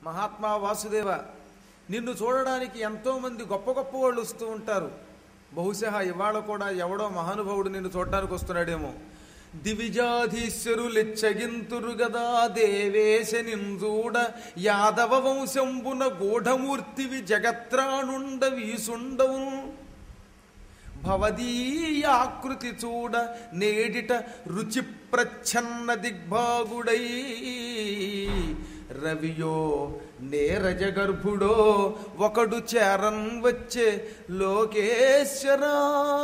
మహాత్మా వాసుదేవ నిన్ను చూడడానికి ఎంతోమంది గొప్ప గొప్ప వాళ్ళు వస్తూ ఉంటారు బహుశా ఇవాళ కూడా ఎవడో మహానుభావుడు నిన్ను చూడడానికి వస్తున్నాడేమో దివిజాధీశ్వరులెచ్చగింతురు గదా దేవేశ నిందూడ యాదవ వంశంబున గూఢమూర్తివి జగత్రానుండ వీసుండవు భవదీయాకృతి చూడ నేడిట రుచి ప్రచ్ఛన్న దిగ్భాగుడై రవియో నేరజ గర్భుడో ఒకడు చేరన్ వచ్చే లోకేశ్వరా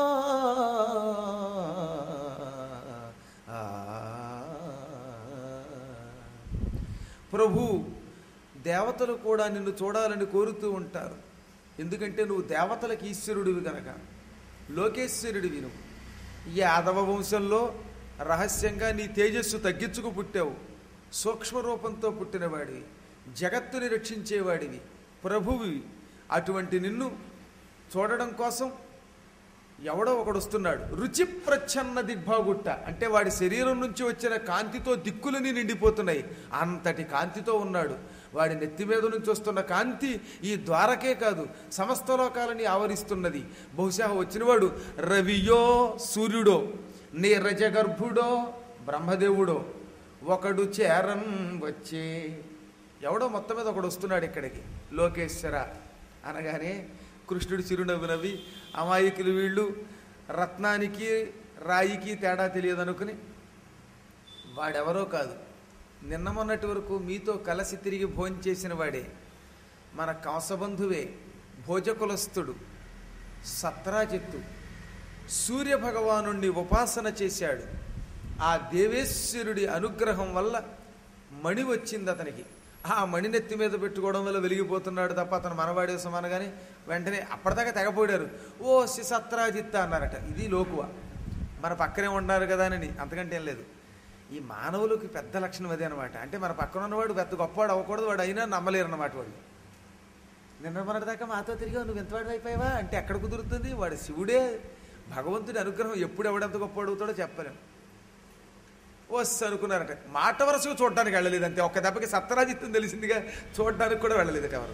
ప్రభు దేవతలు కూడా నిన్ను చూడాలని కోరుతూ ఉంటారు ఎందుకంటే నువ్వు దేవతలకు ఈశ్వరుడివి గనక లోకేశ్వరుడివి నువ్వు ఈ యాదవ వంశంలో రహస్యంగా నీ తేజస్సు తగ్గించుకు పుట్టావు సూక్ష్మ రూపంతో పుట్టినవాడివి జగత్తుని రక్షించేవాడివి ప్రభువి అటువంటి నిన్ను చూడడం కోసం ఎవడో ఒకడు వస్తున్నాడు రుచి ప్రచ్ఛన్న దిగ్భాగుట్ట అంటే వాడి శరీరం నుంచి వచ్చిన కాంతితో దిక్కులని నిండిపోతున్నాయి అంతటి కాంతితో ఉన్నాడు వాడి నెత్తి మీద నుంచి వస్తున్న కాంతి ఈ ద్వారకే కాదు సమస్త లోకాలని ఆవరిస్తున్నది బహుశా వచ్చినవాడు రవియో సూర్యుడో నీరజ గర్భుడో బ్రహ్మదేవుడో ఒకడు చేరన్ వచ్చే ఎవడో మొత్తం మీద ఒకడు వస్తున్నాడు ఇక్కడికి లోకేశ్వర అనగానే కృష్ణుడు చిరునవ్వు నవ్వి అమాయకులు వీళ్ళు రత్నానికి రాయికి తేడా తెలియదు అనుకుని వాడెవరో కాదు నిన్న మొన్నటి వరకు మీతో కలసి తిరిగి భోంచేసిన వాడే మన కంసబంధువే భోజకులస్థుడు సత్రాజిత్తు సూర్య భగవానుణ్ణి ఉపాసన చేశాడు ఆ దేవేశ్వరుడి అనుగ్రహం వల్ల మణి వచ్చింది అతనికి ఆ మణినెత్తి మీద పెట్టుకోవడం వల్ల వెలిగిపోతున్నాడు తప్ప అతను మనవాడే సమానగానే వెంటనే అప్పటిదాకా తెగపోయారు ఓ సి సత్రాజిత్త అన్నారట ఇది లోకువ మన పక్కనే ఉన్నారు కదా అని అంతకంటే ఏం లేదు ఈ మానవులకి పెద్ద లక్షణం అదే అనమాట అంటే మన పక్కన ఉన్నవాడు పెద్ద గొప్పవాడు అవ్వకూడదు వాడు అయినా నమ్మలేరు అన్నమాట వాడు నిన్న మొన్నటిదాకా మాతో తిరిగా నువ్వు ఎంతవాడు అయిపోయావా అంటే ఎక్కడ కుదురుతుంది వాడు శివుడే భగవంతుడి అనుగ్రహం ఎప్పుడు ఎవడెంత గొప్ప అడుగుతాడో చెప్పలేం వస్సు అనుకున్నారట మాట వరుసగా చూడడానికి వెళ్ళలేదు అంతే ఒక్క దెబ్బకి సత్యరాజిత్తం తెలిసిందిగా చూడడానికి కూడా వెళ్ళలేదట ఎవరు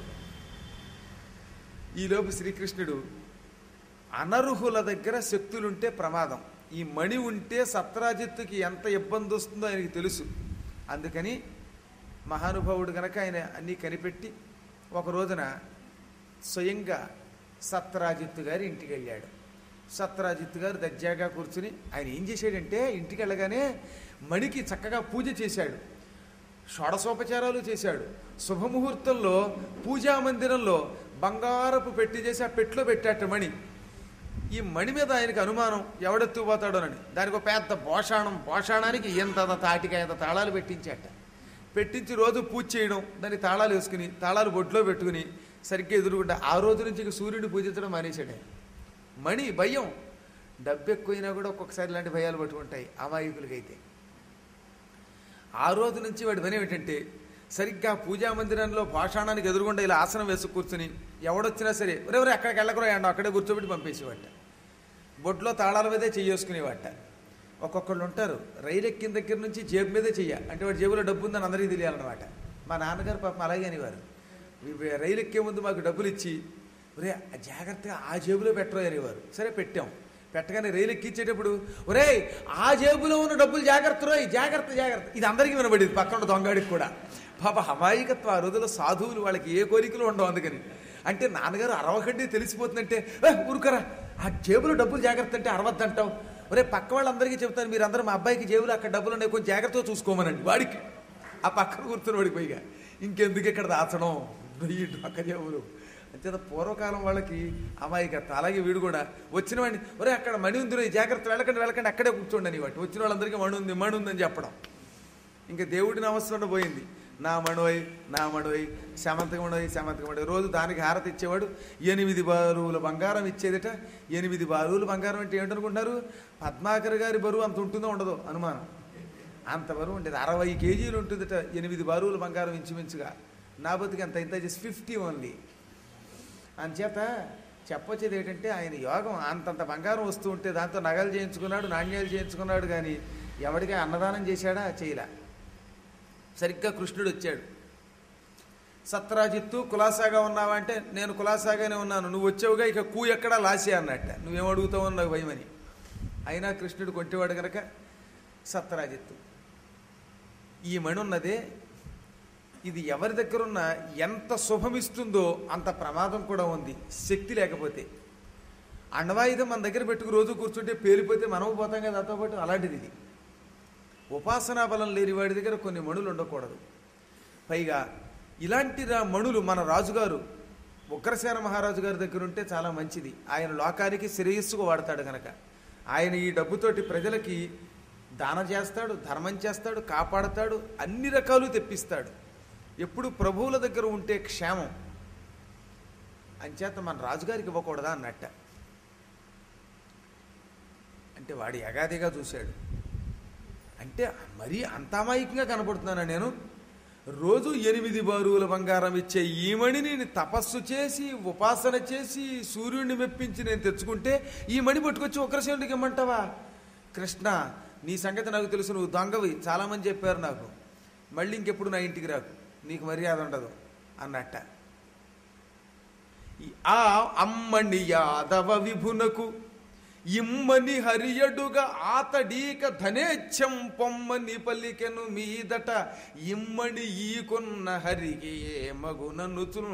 ఈలోపు శ్రీకృష్ణుడు అనర్హుల దగ్గర శక్తులుంటే ప్రమాదం ఈ మణి ఉంటే సత్రాజిత్తుకి ఎంత ఇబ్బంది వస్తుందో ఆయనకి తెలుసు అందుకని మహానుభావుడు గనక ఆయన అన్నీ కనిపెట్టి ఒక రోజున స్వయంగా సత్రాజిత్తు గారి ఇంటికి వెళ్ళాడు సత్రాజిత్తు గారు దర్జాగా కూర్చుని ఆయన ఏం చేశాడంటే ఇంటికి వెళ్ళగానే మణికి చక్కగా పూజ చేశాడు షోడశోపచారాలు చేశాడు శుభముహూర్తంలో పూజా మందిరంలో బంగారపు పెట్టి చేసి ఆ పెట్టిలో పెట్టాట మణి ఈ మణి మీద ఆయనకి అనుమానం ఎవడెత్తుకుపోతాడోనని దానికి ఒక పెద్ద భోషాణం భోషాణానికి ఎంత తాటికాయ ఎంత తాళాలు పెట్టించాట పెట్టించి రోజు పూజ చేయడం దానికి తాళాలు వేసుకుని తాళాలు బొడ్లో పెట్టుకుని సరిగ్గా ఎదురుగుండా ఆ రోజు నుంచి ఇక సూర్యుడిని పూజించడం మానేశాడు ఆయన. మణి భయం డబ్బు ఎక్కువైనా కూడా ఒక్కొక్కసారి ఇలాంటి భయాలు పట్టుకుంటాయి అమాయకులకైతే ఆ రోజు నుంచి వాడి పని ఏమిటంటే సరిగ్గా పూజా మందిరంలో పాషాణానికి ఎదురుగుండా ఇలా ఆసనం వేసి కూర్చుని ఎవడొచ్చినా సరే ఎవరెవరు అక్కడికి వెళ్ళకరా అండి అక్కడే కూర్చోబెట్టి పంపేసేవాట బొట్లో తాళాల మీదే చెయ్యేసుకునేవాట ఒక్కొక్కళ్ళు ఉంటారు రైలు ఎక్కిన దగ్గర నుంచి జేబు మీదే చెయ్య అంటే వాడి జేబులో డబ్బు ఉందని అందరికీ తెలియాలన్నమాట మా నాన్నగారు పాపం అలాగే అనేవారు ఇవి రైలు ఎక్కే ముందు మాకు డబ్బులు ఇచ్చి ఒరే జాగ్రత్తగా ఆ జేబులో పెట్టరు అనేవారు సరే పెట్టాం పెట్టగానే రైలు ఎక్కించేటప్పుడు ఒరే ఆ జేబులో ఉన్న డబ్బులు జాగ్రత్త రోయ్ జాగ్రత్త జాగ్రత్త ఇది అందరికీ వినబడింది పక్కన ఉన్న దొంగడికి కూడా పాప అమాయకత్వ ఆ రోజుల్లో సాధువులు వాళ్ళకి ఏ కోరికలు ఉండవు అందుకని అంటే నాన్నగారు అరవకండి తెలిసిపోతుందంటే "ఏ, ఊరుకరా ఆ జేబులో డబ్బులు జాగ్రత్త అంటే అరవద్దంటావు ఒరే పక్క వాళ్ళందరికీ చెప్తాను మీరందరూ మా అబ్బాయికి జేబులో అక్కడ డబ్బులు ఉన్నాయి కొంచెం జాగ్రత్తగా చూసుకోమనండి వాడికి ఆ పక్కన కూర్చుని వాడికి పైగా ఇంకెందుకు ఇక్కడ దాచడం వెయ్యి పక్క జేబులు అంచేత పూర్వకాలం వాళ్ళకి అమాయకత్వం అలాగే వీడు కూడా వచ్చిన వాడిని ఒరే అక్కడ మణి ఉంది రోయ్, జాగ్రత్త వెళ్ళకండి వెళ్ళకండి అక్కడే కూర్చోండి అని వాటి వచ్చిన వాళ్ళందరికీ మణి ఉంది మణి ఉందని చెప్పడం ఇంకా దేవుడి నమస్కారం పోయింది నా మణోయ్ నా మణోయ్ శమంతక మణోయ్ శమంతక మణోయ్ రోజు దానికి హారతి ఇచ్చేవాడు ఎనిమిది బరువుల బంగారం ఇచ్చేదిట ఎనిమిది బరువుల బంగారం అంటే ఏంటనుకుంటున్నారు పద్మాకర్ గారి బరువు అంత ఉంటుందో ఉండదో అనుమానం అంత బరువు ఉండేది అరవై కేజీలు ఉంటుందిట ఎనిమిది బరువుల బంగారం ఇంచుమించుగా నా బతికి అంత ఇంత చేసి ఫిఫ్టీ ఓన్లీ అంచేత చెప్పొచ్చేది ఏంటంటే ఆయన యోగం అంతంత బంగారం వస్తూ ఉంటే దాంతో నగలు చేయించుకున్నాడు నాణ్యాలు చేయించుకున్నాడు కానీ ఎవడికి అన్నదానం చేశాడా చేయలే సరిగ్గా కృష్ణుడు వచ్చాడు సత్రాజిత్తు కులాసాగా ఉన్నావా అంటే నేను కులాసాగానే ఉన్నాను నువ్వు వచ్చావుగా ఇక కూ ఎక్కడా లాసే అన్నట్ట నువ్వేం అడుగుతావు నాకు భయమని అయినా కృష్ణుడు కొంటేవాడు గనక సత్రాజిత్తు ఈ మణి ఉన్నదే ఇది ఎవరి దగ్గర ఉన్నా ఎంత శుభమిస్తుందో అంత ప్రమాదం కూడా ఉంది శక్తి లేకపోతే అణ్వాయుధం మన దగ్గర పెట్టుకు రోజు కూర్చుంటే పేలిపోతే మనం పోతాం కదా దాంతో పాటు అలాంటిది ఇది ఉపాసనా బలం లేని వాడి దగ్గర కొన్ని మణులు ఉండకూడదు పైగా ఇలాంటి రా మణులు మన రాజుగారు ఉగ్రసేన మహారాజు గారి దగ్గర ఉంటే చాలా మంచిది ఆయన లోకానికి శ్రేయస్సుకు వాడతాడు కనుక ఆయన ఈ డబ్బుతోటి ప్రజలకి దాన చేస్తాడు ధర్మం చేస్తాడు కాపాడతాడు అన్ని రకాలు తెప్పిస్తాడు ఎప్పుడు ప్రభువుల దగ్గర ఉంటే క్షేమం అంచేత మన రాజుగారికి ఇవ్వకూడదా అన్నట్ట అంటే వాడు ఎగాదిగా చూశాడు అంటే మరీ అంత అమాయకంగా కనపడుతున్నానా నేను రోజు ఎనిమిది బారువుల బంగారం ఇచ్చే ఈ మణిని నేను తపస్సు చేసి ఉపాసన చేసి సూర్యుడిని మెప్పించి నేను తెచ్చుకుంటే ఈ మణి పట్టుకొచ్చి ఉగ్రసేనుడికి ఇమ్మంటావా కృష్ణ నీ సంగతి నాకు తెలుసు నువ్వు దొంగవి చాలామంది చెప్పారు నాకు మళ్ళీ ఇంకెప్పుడు నా ఇంటికి రాకు నీకు మర్యాద ఉండదు అన్నట్ట ఈ ఆ అమ్మని యాదవ విభునకు ఇమ్మని హరియడుగా ఆతడీక ధనేచ్ఛం పొమ్మని పలికెను మీదట ఇమ్మని ఈకొన్న హరికి ఏ మగుననుచును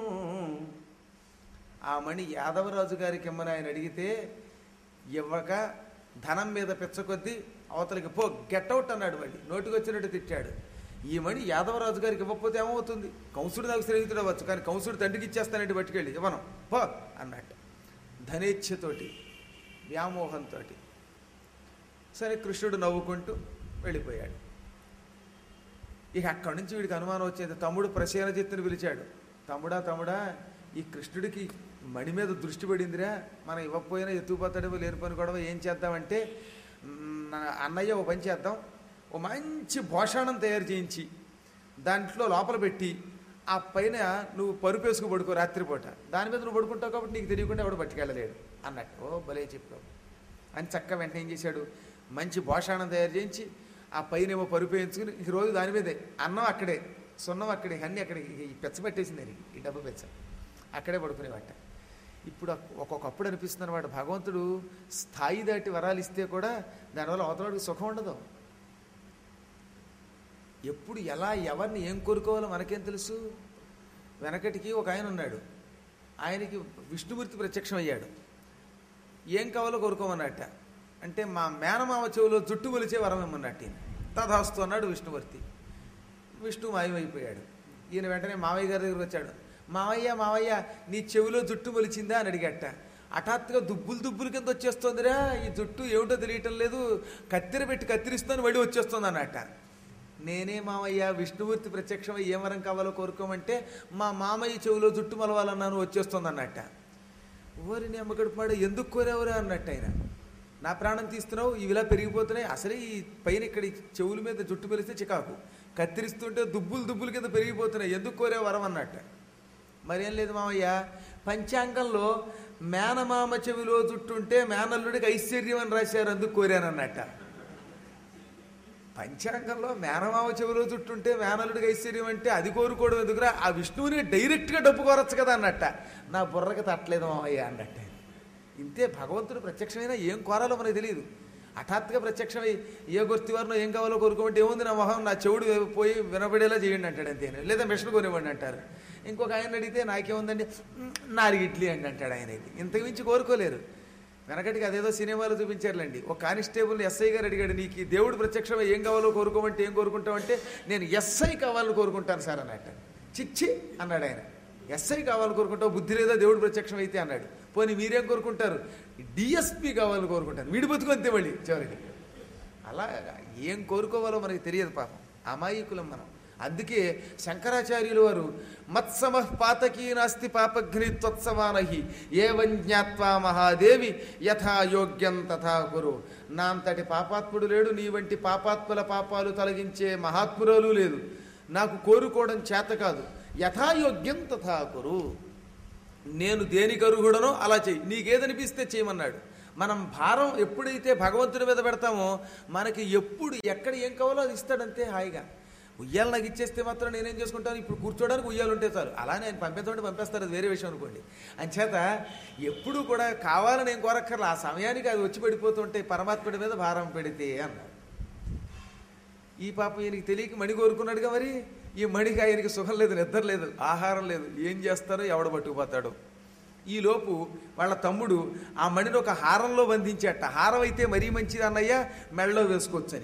ఆ మణి యాదవరాజు గారికి ఇమ్మని ఆయన అడిగితే ఇవ్వక ధనం మీద పెచ్చకొద్దీ అవతలికి పో గెట్అవుట్ అన్నాడు మళ్ళీ నోటికి వచ్చినట్టు తిట్టాడు ఈ మణి యాదవరాజు గారికి ఇవ్వకపోతే ఏమవుతుంది కంసుడు నాకు స్నేహితుడు అవ్వచ్చు కానీ కంసుడు తండ్రికి ఇచ్చేస్తానంటే పట్టుకెళ్ళి ఇవ్వను పో అన్నట్టు ధనేచ్ఛతోటి వ్యామోహంతో సరే కృష్ణుడు నవ్వుకుంటూ వెళ్ళిపోయాడు ఇక అక్కడి నుంచి వీడికి అనుమానం వచ్చేది తమ్ముడు ప్రసేనజిత్తుని పిలిచాడు తమ్ముడా తమ్ముడా ఈ కృష్ణుడికి మణి మీద దృష్టి పడిందిరా మనం ఇవ్వకపోయినా ఎత్తుకుపోతాడేమో లేని పని కూడా ఏం చేద్దామంటే మ్, నా అన్నయ్య ఓ పని చేద్దాం ఓ మంచి భోషాణం తయారు చేయించి దాంట్లో లోపల పెట్టి ఆ పైన నువ్వు పరుపేసుకు పడుకో రాత్రిపూట దాని మీద నువ్వు పడుకుంటావు కాబట్టి నీకు తెలియకుండా ఎవడు పట్టుకెళ్ళలేడు అన్నట్టు ఓ భలే చెప్పావు అని చక్క వెంటనే ఏం చేశాడు మంచి భోషాణం తయారు చేయించి ఆ పైన ఏమో పరుపు వేయించుకుని ఈ రోజు దాని మీదే అన్నం అక్కడే సున్నం అక్కడే అన్నీ అక్కడే ఈ పెచ్చ పెట్టేసింది దానికి ఈ డబ్బు పెచ్చ అక్కడే పడుకునేవాట ఇప్పుడు ఒక్కొక్కప్పుడు అనిపిస్తున్న వాడు భగవంతుడు స్థాయి దాటి వరాలు ఇస్తే కూడా దానివల్ల అవతలవాడికి సుఖం ఉండదు ఎప్పుడు ఎలా ఎవరిని ఏం కోరుకోవాలో మనకేం తెలుసు వెనకటికి ఒక ఆయన ఉన్నాడు ఆయనకి విష్ణుమూర్తి ప్రత్యక్షం అయ్యాడు ఏం కావాలో కోరుకోమన్నట్ట అంటే మా మేనమామ చెవులో జుట్టు కొలిచే వరం ఇమ్మన్నట్టు ఈయన తథాస్తు అన్నాడు విష్ణుమూర్తి విష్ణు మాయమైపోయాడు ఈయన వెంటనే మావయ్య గారి దగ్గర వచ్చాడు మావయ్య మావయ్య నీ చెవిలో జుట్టు మొలిచిందా అని అడిగట హఠాత్తుగా దుబ్బులు దుబ్బులు కింద వచ్చేస్తోందిరా ఈ జుట్టు ఏమిటో తెలియటం లేదు కత్తిర పెట్టి కత్తిరిస్తాను మళ్ళీ వచ్చేస్తుంది అన్నట్ట నేనే మామయ్య విష్ణుమూర్తి ప్రత్యక్షమై ఏ వరం కావాలో కోరుకోమంటే మా మామయ్య చెవిలో జుట్టు మలవాలన్నాను వచ్చేస్తుంది అన్నట్ట ఓరి అమ్మకడు పాడు ఎందుకు కోరావురా అన్నట్టు ఆయన నా ప్రాణం తీస్తున్నావు ఇవి ఇలా పెరిగిపోతున్నాయి అసలే ఈ పైన ఇక్కడ ఈ చెవుల మీద జుట్టు పెరిస్తే చికాకు కత్తిరిస్తుంటే దుబ్బులు దుబ్బులు కింద పెరిగిపోతున్నాయి ఎందుకు కోరే వరం అన్నట్ట మరేం లేదు మామయ్య పంచాంగంలో మేనమామ చెవిలో జుట్టుంటే మేనల్లుడికి ఐశ్వర్యం అని రాశారు అందుకు కోరానన్నట్ట పంచాంగంలో మేనమామ చెవిలో చుట్టుంటే మేనలుడికి ఐశ్వర్యం అంటే అది కోరుకోవడం ఎందుకురా ఆ విష్ణువుని డైరెక్ట్గా డబ్బు కోరచ్చు కదా అన్నట్ట నా బుర్రకి తట్టలేదు మామయ్య అన్నట్ట ఇంతే భగవంతుడు ప్రత్యక్షమైనా ఏం కోరాలో మనకు తెలియదు హఠాత్తుగా ప్రత్యక్షమై ఏ గుర్తివారినో ఏం కావాలో కోరుకోమంటే ఏముంది నా మొహం నా చెవుడు పోయి వినబడేలా చేయండి అంటాడు అంతే లేదా మిషన్ కొనివ్వండి అంటారు ఇంకొక ఆయన అడిగితే నాకేముందండి "మ్, నాలుగు ఇడ్లీ అండి అంటాడు ఆయన అయితే ఇంతకు మించి కోరుకోలేరు వెనకటికి అదేదో సినిమాలో చూపించారులేండి ఒక కానిస్టేబుల్ ఎస్ఐ గారు అడిగాడు నీకు ఈ దేవుడు ప్రత్యక్షమై ఏం కావాలో కోరుకోమంటే ఏం కోరుకుంటావంటే నేను ఎస్ఐ కావాలని కోరుకుంటాను సార్ అన్నట్ట చిచ్చి అన్నాడు ఆయన ఎస్ఐ కావాలని కోరుకుంటావు బుద్ధి లేదా దేవుడు ప్రత్యక్షం అయితే అన్నాడు పోనీ మీరేం కోరుకుంటారు డిఎస్పి కావాలని కోరుకుంటారు వీడి బతుకు అంతే మళ్ళీ చివరికి అలా ఏం కోరుకోవాలో మనకి తెలియదు పాపం అమాయకులం మనం అందుకే శంకరాచార్యులు వారు మత్సమ పాతకీ నాస్తి పాపఘ్ని త్వత్సమానహి ఏవం జ్ఞాత్వా మహాదేవి యథా యోగ్యం తథా గురు నా అంతటి పాపాత్ముడు లేడు నీ వంటి పాపాత్ముల పాపాలు తొలగించే మహాత్మురాలు లేదు నాకు కోరుకోవడం చేత కాదు యథాయోగ్యం తథా కురు నేను దేనికి అర్హుడనో అలా చెయ్యి నీకేదనిపిస్తే చేయమన్నాడు మనం భారం ఎప్పుడైతే భగవంతుడి మీద పెడతామో మనకి ఎప్పుడు ఎక్కడ ఏం కావాలో అది ఇస్తాడంతే హాయిగా ఉయ్యాలు నాకు ఇచ్చేస్తే మాత్రం నేనేం చేసుకుంటాను ఇప్పుడు కూర్చోడానికి ఉయ్యాలు ఉంటే చాలు అలానే ఆయన పంపించమంటే పంపేస్తారు అది వేరే విషయం అనుకోండి అంచేత ఎప్పుడు కూడా కావాలని ఏం కోరక్కర్లా ఆ సమయానికి అది వచ్చి పడిపోతుంటే పరమాత్ముడి మీద భారం పెడితే అన్నారు ఈ పాప ఈయనకి తెలియక మణి కోరుకున్నాడుగా మరి ఈ మణికి ఆయనకి సుఖం లేదు నిద్ర లేదు ఆహారం లేదు ఏం చేస్తారో ఎవడ పట్టుకుపోతాడు ఈలోపు వాళ్ళ తమ్ముడు ఆ మణిని ఒక హారంలో బంధించేట హారం అయితే మరీ మంచిది అన్నయ్య మెళ్ళలో వేసుకోవచ్చని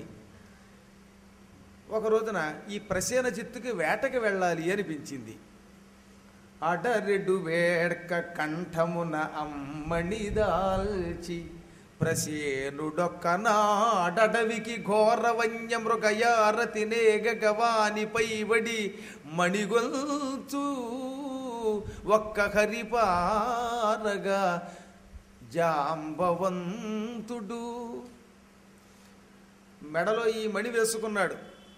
ఒక రోజున ఈ ప్రసేన చిత్తుకి వేటకి వెళ్ళాలి అనిపించింది అడరెడు వేడ్క కంఠమున అమ్మణి దాల్చి ప్రసేనుడొక్క నాడవికి ఘోర వన్య మృగయారతి నేగవాని పైవడి మణిగొల్చు ఒక్క హరిపారగా జాంబవంతుడు మెడలో ఈ మణి వేసుకున్నాడు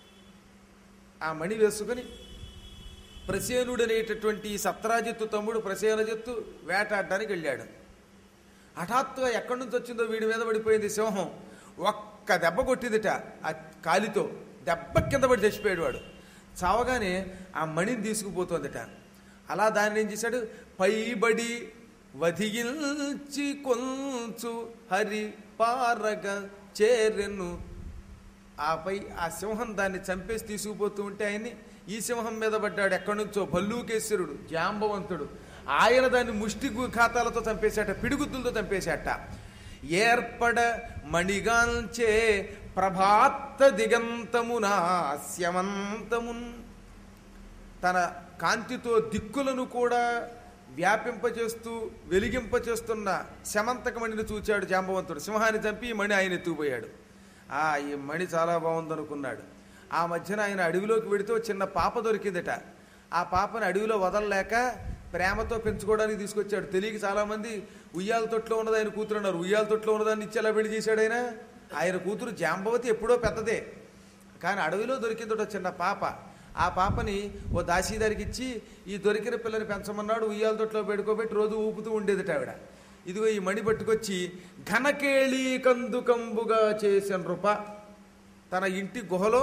ఆ మణి వేసుకుని ప్రసేనుడు అనేటటువంటి సత్రాజిత్తు తమ్ముడు ప్రసేనజిత్తు వేటాడడానికి వెళ్ళాడు హఠాత్తుగా ఎక్కడి నుంచి వచ్చిందో వీడి మీద పడిపోయింది సింహం ఒక్క దెబ్బ కొట్టిందిట ఆ కాలితో దెబ్బ కింద పడి చచ్చిపోయాడు వాడు చావగానే ఆ మణిని తీసుకుపోతోందిట అలా దాన్ని ఏం చేశాడు పైబడి వధిగిల్చి కొంచు హరి పారగ చేరెను ఆపై ఆ సింహం దాన్ని చంపేసి తీసుకుపోతూ ఉంటే ఆయన్ని ఈ సింహం మీద పడ్డాడు ఎక్కడి నుంచో భల్లూకేశ్వరుడు జాంబవంతుడు ఆయన దాన్ని ముష్టి గు- ఖాతాలతో చంపేశాట పిడిగుద్దులతో చంపేశాట ఏర్పడ మణిగాంచే ప్రభాత్త దిగంతమునా స్యమంతమున్ తన కాంతితో దిక్కులను కూడా వ్యాపింపచేస్తూ వెలిగింపచేస్తున్న శమంతకమణిని చూచాడు జాంబవంతుడు సింహాన్ని చంపి ఈ మణి ఆయన ఎత్తుకుపోయాడు ఆ ఈ మణి చాలా బాగుందనుకున్నాడు ఆ మధ్యన ఆయన అడవిలోకి వెడితే ఓ చిన్న పాప దొరికిందట ఆ పాపని అడవిలో వదలలేక ప్రేమతో పెంచుకోవడానికి తీసుకొచ్చాడు తెలియక చాలామంది ఉయ్యాల తొట్లో ఉన్నది ఆయన కూతురు అన్నారు ఉయ్యాల తొట్లో ఉన్నదాన్ని ఇచ్చి ఎలా పెళ్లి చేశాడు ఆయన ఆయన కూతురు జాంబవతి ఎప్పుడో పెద్దదే కానీ అడవిలో దొరికిందట చిన్న పాప ఆ పాపని ఓ దాసీదారికి ఇచ్చి ఈ దొరికిన పిల్లని పెంచమన్నాడు ఉయ్యాల తొట్లో పెట్టుకోబెట్టి రోజు ఊపుతూ ఉండేదిట ఆవిడ ఇదిగో ఈ మణి పట్టుకొచ్చి ఘనకేళి కందుకంబుగా చేసిన రూప తన ఇంటి గుహలో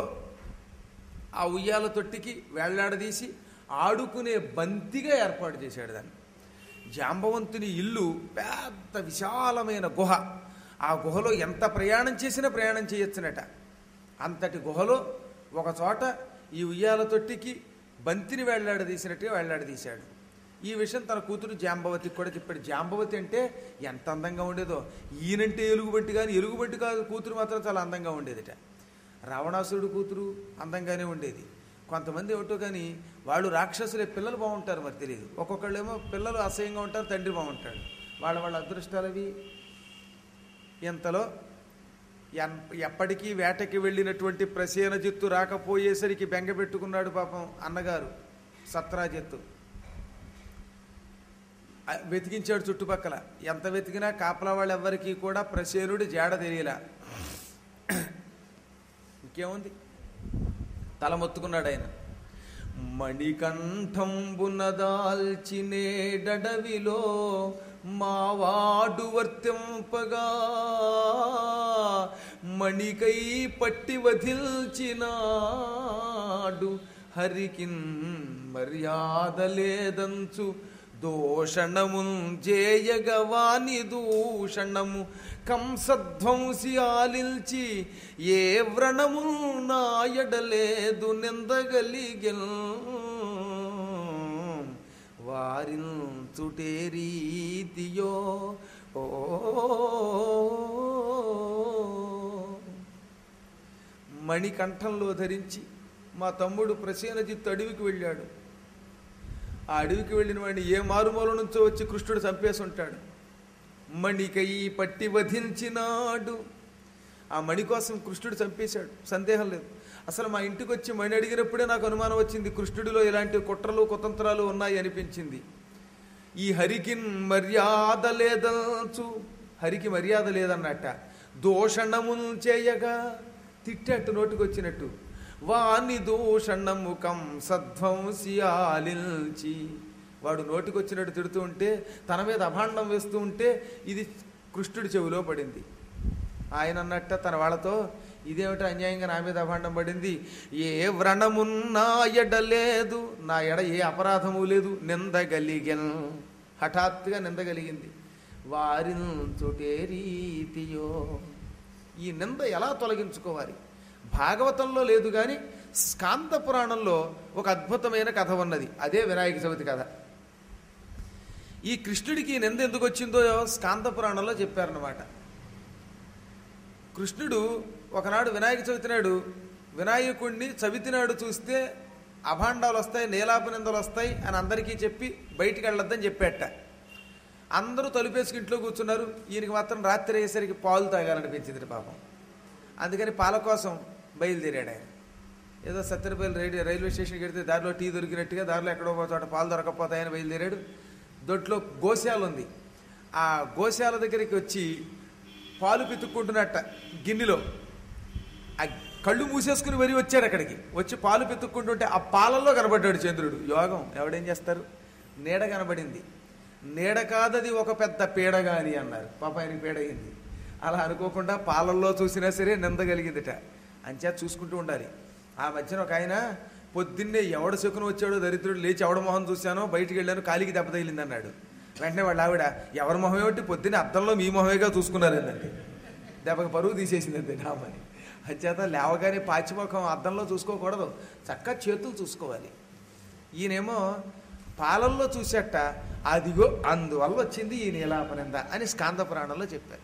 ఆ ఉయ్యాల తొట్టికి వేళ్లాడదీసి ఆడుకునే బంతిగా ఏర్పాటు చేశాడు దాన్ని జాంబవంతుని ఇల్లు పెద్ద విశాలమైన గుహ ఆ గుహలో ఎంత ప్రయాణం చేసినా ప్రయాణం చేయొచ్చునట అంతటి గుహలో ఒక చోట ఈ ఉయ్యాల తొట్టికి బంతిని వేళ్లాడదీసినట్టుగా వేళ్లాడదీశాడు ఈ విషయం తన కూతురు జాంబవతికి కూడా చెప్పాడు జాంబవతి అంటే ఎంత అందంగా ఉండేదో ఈయనంటే ఎలుగుబంటి కానీ ఎలుగుబంటి కాదు కూతురు మాత్రం చాలా అందంగా ఉండేదిట రావణాసురుడు కూతురు అందంగానే ఉండేది కొంతమంది ఏమిటో కానీ వాళ్ళు రాక్షసులే పిల్లలు బాగుంటారు మరి తెలియదు ఒక్కొక్కళ్ళేమో పిల్లలు అసహ్యంగా ఉంటారు తండ్రి బాగుంటాడు వాళ్ళ వాళ్ళ అదృష్టాలు అవి ఇంతలో ఎన్- ఎప్పటికీ వేటకి వెళ్ళినటువంటి ప్రసేనజిత్తు రాకపోయేసరికి బెంగ పెట్టుకున్నాడు పాపం అన్నగారు సత్రాజిత్తు ఆ, వెతికించాడు చుట్టుపక్కల ఎంత వెతికినా కాపలా వాళ్ళు ఎవ్వరికీ కూడా ప్రసేనుడి జాడ తెలియలా ఇంకేముంది తల మొత్తుకున్నాడు ఆయన మణికంఠంబున దాల్చినేడవిలో మావాడు వర్తింపగా మణికై పట్టి వధిల్చినాడు హరికిన్ మర్యాద లేదంచు దోషణమున్ జేయగవాని దూషణము కంసధ్వంసి ఆలిల్చి ఏ వ్రణము నాయడలేదు నిందగలిగెల్ వారిల్చుటే రీతియో ఓ మణికంఠంలో ధరించి మా తమ్ముడు ప్రసేనజిత్తు అడవికి వెళ్ళాడు ఆ అడవికి వెళ్ళిన వాడిని ఏ మారుమూల నుంచో వచ్చి కృష్ణుడు చంపేసి ఉంటాడు మణికై పట్టి వధించినాడు ఆ మణి కోసం కృష్ణుడు చంపేశాడు సందేహం లేదు అసలు మా ఇంటికి వచ్చి మణి అడిగినప్పుడే నాకు అనుమానం వచ్చింది కృష్ణుడిలో ఇలాంటి కుట్రలు కుతంత్రాలు ఉన్నాయి అనిపించింది ఈ హరికి మర్యాద లేదల్చు హరికి మర్యాద లేదన్నట్ట దూషణమును చేయగా తిట్టట్టు నోటికొచ్చినట్టు వాని దూషణము కంసధ్వంసి ఆలిల్చి వాడు నోటికొచ్చినట్టు తిడుతూ ఉంటే తన మీద అభాండం వేస్తూ ఉంటే ఇది కృష్ణుడి చెవిలో పడింది ఆయన అన్నట్ట తన వాళ్ళతో ఇదేమిటో అన్యాయంగా నా మీద అభాండం పడింది ఏ వ్రణమున్నా ఎడలేదు నా ఎడ ఏ అపరాధము లేదు నిందగలిగెన్ హఠాత్తుగా నిందగలిగింది వారించుటే రీతియో ఈ నింద ఎలా తొలగించుకోవాలి భాగవతంలో లేదు కానీ స్కాంత పురాణంలో ఒక అద్భుతమైన కథ ఉన్నది అదే వినాయక చవితి కథ ఈ కృష్ణుడికి ఈ నింద ఎందుకు వచ్చిందో స్కాంత పురాణంలో చెప్పారనమాట కృష్ణుడు ఒకనాడు వినాయక చవితి నాడు వినాయకుడిని చవితి నాడు చూస్తే అభాండాలు వస్తాయి నీలాప నిందలు వస్తాయి అని అందరికీ చెప్పి బయటికి వెళ్ళొద్దని చెప్పేట అందరూ తలుపేసుకు ఇంట్లో కూర్చున్నారు ఈయనకి మాత్రం రాత్రి అయ్యేసరికి పాలు తాగాలనిపించింది పాపం అందుకని పాల కోసం బయలుదేరాడు ఆయన ఏదో సత్తెనపల్లి రైలు రైల్వే స్టేషన్కి వెడితే దారిలో టీ దొరికినట్టుగా దారిలో ఎక్కడో ఒక చోట పాలు దొరకపోతాయని బయలుదేరాడు దొడ్లో గోశాల ఉంది ఆ గోశాల దగ్గరికి వచ్చి పాలు పితుక్కుంటున్నట్ట గిన్నెలో ఆ కళ్ళు మూసేసుకుని మరీ వచ్చాడు అక్కడికి వచ్చి పాలు పితుక్కుంటుంటే ఆ పాలల్లో కనబడ్డాడు చంద్రుడు యోగం ఎవడేం చేస్తారు నీడ కనబడింది నీడ కాదది ఒక పెద్ద పీడగా అని అన్నారు పాప ఆయనకి పీడ అయింది అలా అనుకోకుండా పాలల్లో చూసినా సరే నిందగలిగిందిట అంచేత చూసుకుంటూ ఉండాలి ఆ మధ్యన ఒక ఆయన పొద్దున్నే ఎవడ శకున వచ్చాడో దరిద్రుడు లేచి ఎవడ మొహం చూశానో బయటికి వెళ్ళాను కాలికి దెబ్బ తగిలింది అన్నాడు వెంటనే వాళ్ళ ఆవిడ ఎవరి మొహం ఏమిటి పొద్దున్నే అద్దంలో మీ మొహమేగా చూసుకున్నారు ఏంటంటే దెబ్బకి పరువు తీసేసింది అంతే నామని అంచేత లేవగానే పాచిముఖం అద్దంలో చూసుకోకూడదు చక్కగా చేతులు చూసుకోవాలి ఈయనేమో పాలల్లో చూసేట అదిగో అందువల్ల వచ్చింది ఈ నీలాపనింద అని స్కాంద పురాణంలో చెప్పారు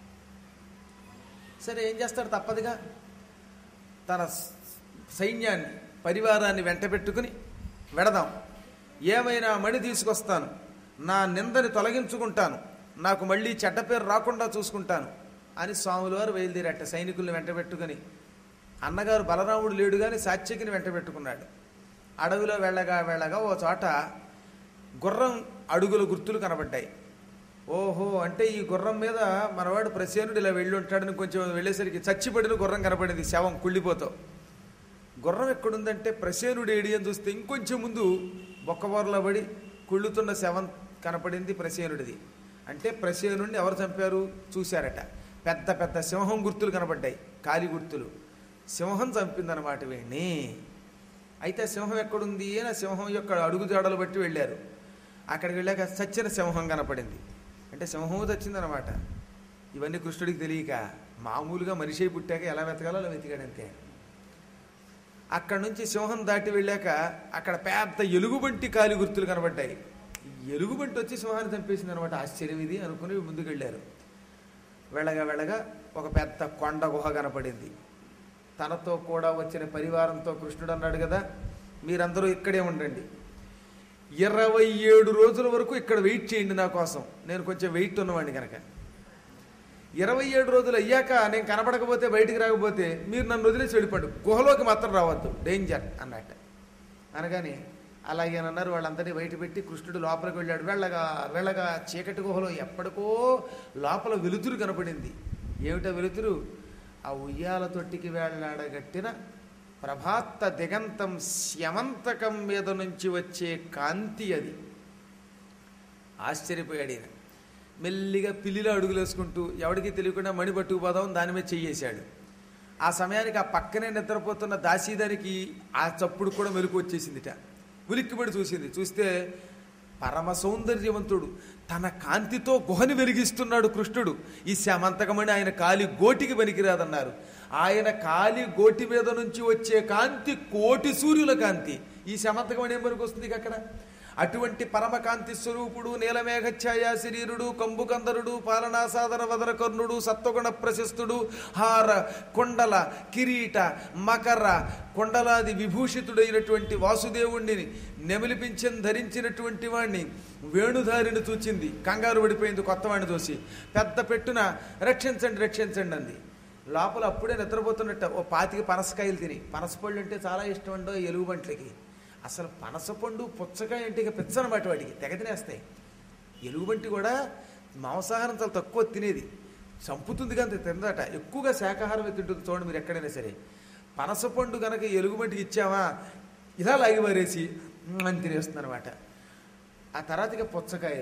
సరే ఏం చేస్తాడు తప్పదుగా తన సైన్యాన్ని పరివారాన్ని వెంట పెట్టుకుని వెడదాం ఏమైనా మణి తీసుకొస్తాను నా నిందని తొలగించుకుంటాను నాకు మళ్ళీ చెడ్డ పేరు రాకుండా చూసుకుంటాను అని స్వాముల వారు బయలుదేరట సైనికుల్ని వెంట పెట్టుకుని అన్నగారు బలరాముడు లేడు కానీ సాత్యకిని వెంట పెట్టుకున్నాడు అడవిలో వెళ్ళగా వెళ్ళగా ఓ చోట గుర్రం అడుగుల గుర్తులు కనబడ్డాయి ఓహో అంటే ఈ గుర్రం మీద మనవాడు ప్రసేనుడు ఇలా వెళ్ళి ఉంటాడని కొంచెం వెళ్ళేసరికి చచ్చిపడిన గుర్రం కనపడింది శవం కుళ్ళిపోతావు గుర్రం ఎక్కడుందంటే ప్రసేనుడు ఏడి అని చూస్తే ఇంకొంచెం ముందు బొక్కబోరలో పడి కుళ్ళుతున్న శవం కనపడింది ప్రసేనుడిది అంటే ప్రసేనుడిని ఎవరు చంపారు చూశారట పెద్ద పెద్ద సింహం గుర్తులు కనపడ్డాయి కాలి గుర్తులు సింహం చంపిందనమాట వీడిని అయితే సింహం ఎక్కడుంది అని ఆ సింహం యొక్క అడుగు జాడలు బట్టి వెళ్ళారు అక్కడికి వెళ్ళాక చచ్చిన సింహం కనపడింది అంటే సింహము చచ్చిందనమాట ఇవన్నీ కృష్ణుడికి తెలియక మామూలుగా మనిషి పుట్టాక ఎలా వెతకాలో అలా వెతికాడు అంతే అక్కడ నుంచి సింహం దాటి వెళ్ళాక అక్కడ పెద్ద ఎలుగుబంటి కాలి గుర్తులు కనబడ్డాయి ఈ ఎలుగుబంటి వచ్చి సింహాన్ని చంపేసింది అనమాట ఆశ్చర్యం ఇది అనుకుని ముందుకు వెళ్ళారు వెళ్ళగా వెళ్ళగా ఒక పెద్ద కొండ గుహ కనపడింది తనతో కూడా వచ్చిన పరివారంతో కృష్ణుడు అన్నాడు కదా మీరందరూ ఇక్కడే ఉండండి ఇరవై ఏడు రోజుల వరకు ఇక్కడ వెయిట్ చేయండి నా కోసం నేను కొంచెం వెయిట్ ఉన్నవాడిని కనుక ఇరవై ఏడు రోజులు అయ్యాక నేను కనపడకపోతే బయటికి రాకపోతే మీరు నన్ను వదిలేసి వెళ్ళిపోండి గుహలోకి మాత్రం రావద్దు డేంజర్ అన్నట్ట అనగానే అలాగేనన్నారు వాళ్ళందరినీ బయట పెట్టి కృష్ణుడు లోపలికి వెళ్ళాడు వెళ్ళగా వెళ్ళగా చీకటి గుహలో ఎప్పటికో లోపల వెలుతురు కనపడింది ఏమిటా వెలుతురు ఆ ఉయ్యాల తొట్టికి వేళ్లాడగట్టిన ప్రభాత్త దిగంతం స్యమంతకం మీద నుంచి వచ్చే కాంతి అది ఆశ్చర్యపోయాడు ఈయన మెల్లిగా పిల్లిలో అడుగులేసుకుంటూ ఎవడికి తెలియకుండా మణి పట్టుకుపోదాం దాని మీద చెయ్యేశాడు ఆ సమయానికి ఆ పక్కనే నిద్రపోతున్న దాసీదానికి ఆ చప్పుడు కూడా మెలకు వచ్చేసిందిట ఉలిక్కిపడి చూసింది చూస్తే పరమ సౌందర్యవంతుడు తన కాంతితో గుహని వెలిగిస్తున్నాడు కృష్ణుడు ఈ శమంతకమని ఆయన కాలి గోటికి పనికిరాదన్నారు ఆయన కాలి గోటి మీద నుంచి వచ్చే కాంతి కోటి సూర్యుల కాంతి ఈ శమంతకమని ఏం పనికి వస్తుంది ఇక అక్కడ అటువంటి పరమకాంతి స్వరూపుడు నీలమేఘఛాయ శరీరుడు కంబుకందరుడు పాలనాసాదర వదరకర్ణుడు సత్వగుణ ప్రశస్తుడు హార కొండల కిరీట మకర కొండలాది విభూషితుడైనటువంటి వాసుదేవుణ్ణి నెమిలిపించని ధరించినటువంటి వాణ్ణి వేణుధారిని చూచింది కంగారు పడిపోయింది కొత్తవాణ్ణి చూసి పెద్ద పెట్టున రక్షించండి రక్షించండి అంది లోపల అప్పుడే నిద్రపోతున్నట్ట ఓ పాతికి పనసకాయలు తిని పనసపళ్ళు అంటే చాలా ఇష్టం ఉండో ఎలుగుబంట్లకి అసలు పనసపండు పుచ్చకాయ అంటే ఇక పిచ్చనమాట వాటికి తెగ తినేస్తాయి ఎలుగుబంటి కూడా మాంసాహారం చాలా తక్కువ తినేది చంపుతుంది కానీ తిందట ఎక్కువగా శాకాహారం తింటుంది చూడండి మీరు ఎక్కడైనా సరే పనసపండు కనుక ఎలుగుబంటికి ఇచ్చామా ఇలా లాగి మారేసి అని తినేస్తుంది అనమాట ఆ తర్వాత ఇక పుచ్చకాయలు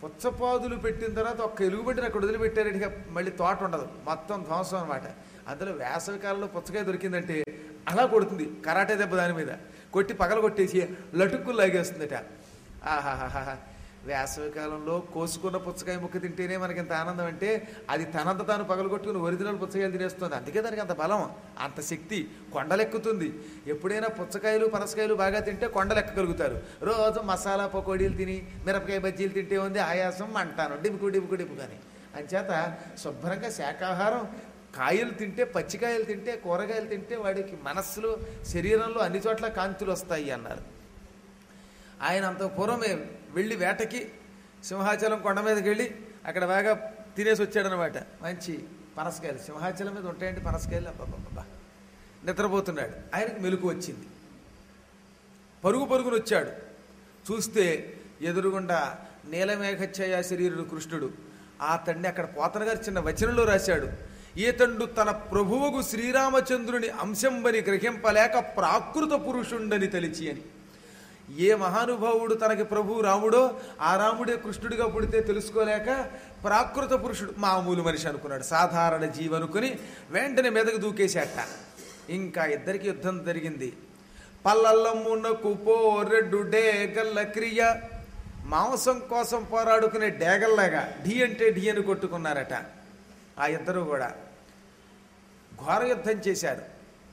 పుచ్చపాదులు పెట్టిన తర్వాత ఒక్క ఎలుగుబెట్టిన అక్కడ వదిలిపెట్టారు ఇక మళ్ళీ తోట ఉండదు మొత్తం ధ్వంసం అనమాట అందులో వేసవి కాలంలో పుచ్చకాయ దొరికిందంటే అలా కొడుతుంది కరాటే దెబ్బ దాని మీద కొట్టి పగల కొట్టేసి లటుక్కులు లాగేస్తుందట ఆహాహాహా వేసవి కాలంలో కోసుకున్న పుచ్చకాయ ముక్క తింటేనే మనకి ఇంత ఆనందం అంటే అది తనంత తాను పగలగొట్టుకుని ఒరిజినల్ పుచ్చకాయలు తినేస్తుంది అందుకే దానికి అంత బలం అంత శక్తి కొండలెక్కుతుంది ఎప్పుడైనా పుచ్చకాయలు పనసకాయలు బాగా తింటే కొండలెక్కగలుగుతారు రోజు మసాలా పకోడీలు తిని మిరపకాయ బజ్జీలు తింటే ఉంది ఆయాసం అంటాను డిబుకు డిబుకు డిబుకు అని అంచేత శుభ్రంగా శాకాహారం కాయలు తింటే పచ్చికాయలు తింటే కూరగాయలు తింటే వాడికి మనస్సులో శరీరంలో అన్ని చోట్ల కాంతులు వస్తాయి అన్నారు ఆయన అంత పూర్వమే వెళ్ళి వేటకి సింహాచలం కొండ మీదకి వెళ్ళి అక్కడ బాగా తినేసి వచ్చాడనమాట మంచి పనసకాయలు సింహాచలం మీద ఉంటాయండి పనసకాయలు అబ్బాబ్బా నిద్రపోతున్నాడు ఆయనకి మెలకు వచ్చింది పరుగు పరుగును వచ్చాడు చూస్తే ఎదురుగుండా నీలమేఘఛయ శరీరుడు కృష్ణుడు ఆ తండ్రి అక్కడ పోతన గారు చిన్న వచనంలో రాశాడు ఈతండు తన ప్రభువుకు శ్రీరామచంద్రుని అంశంబని గ్రహింపలేక ప్రాకృత పురుషుండని తలిచి అని ఏ మహానుభావుడు తనకి ప్రభు రాముడో ఆ రాముడే కృష్ణుడిగా పుడితే తెలుసుకోలేక ప్రాకృత పురుషుడు మామూలు మనిషి అనుకున్నాడు సాధారణ జీవనుకుని వెంటనే మెదకు దూకేశాట ఇంకా ఇద్దరికి యుద్ధం జరిగింది పల్లల్లమ్మునకు పోరెడ్డు డేగల్ల క్రియ మాంసం కోసం పోరాడుకునే డేగల్లాగా ఢీ అంటే ఢీ అని కొట్టుకున్నారట ఆ ఇద్దరు కూడా ఘోర యుద్ధం చేశారు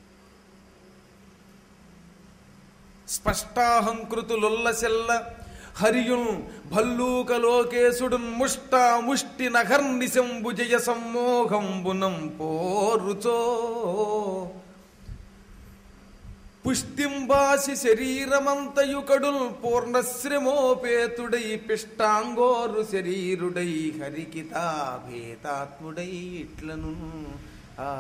స్పష్టాహంకృతులుల్లసెల్ల హరియున్ భల్లూక లోకేశుడున్ ముష్ట ముష్టి నఘర్నిశంబు జయ సమ్మోహంబునం పోరుచో పుష్టింబాసి శరీరమంతయుకడుల్ పూర్ణశ్రమోపేతుడై పిష్టాంగోరు శరీరుడై హరికితాభేతాత్ముడై ఇట్లను ఆ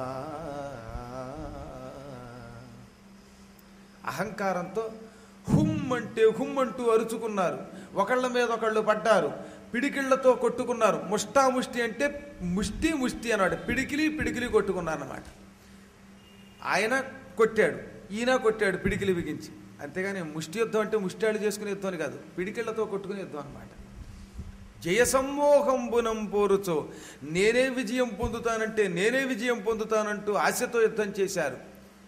అహంకారంతో హుమ్ అంటే హుమ్ అంటూ అరుచుకున్నారు ఒకళ్ళ మీద ఒకళ్ళు పడ్డారు పిడికిళ్లతో కొట్టుకున్నారు ముష్టాముష్టి అంటే ముష్టి ముష్టి అన్నాడు పిడికిలి పిడికిలి కొట్టుకున్నారు అన్నమాట ఆయన కొట్టాడు ఈయన కొట్టాడు పిడికిలి బిగించి అంతేగాని ముష్టి యుద్ధం అంటే ముష్టాళ్ళు చేసుకునే యుద్ధం అని కాదు పిడికిళ్లతో కొట్టుకునే యుద్ధం అనమాట జయ సమ్మోహంబునం పోరుచో నేనే విజయం పొందుతానంటే నేనే విజయం పొందుతానంటూ ఆశతో యుద్ధం చేశారు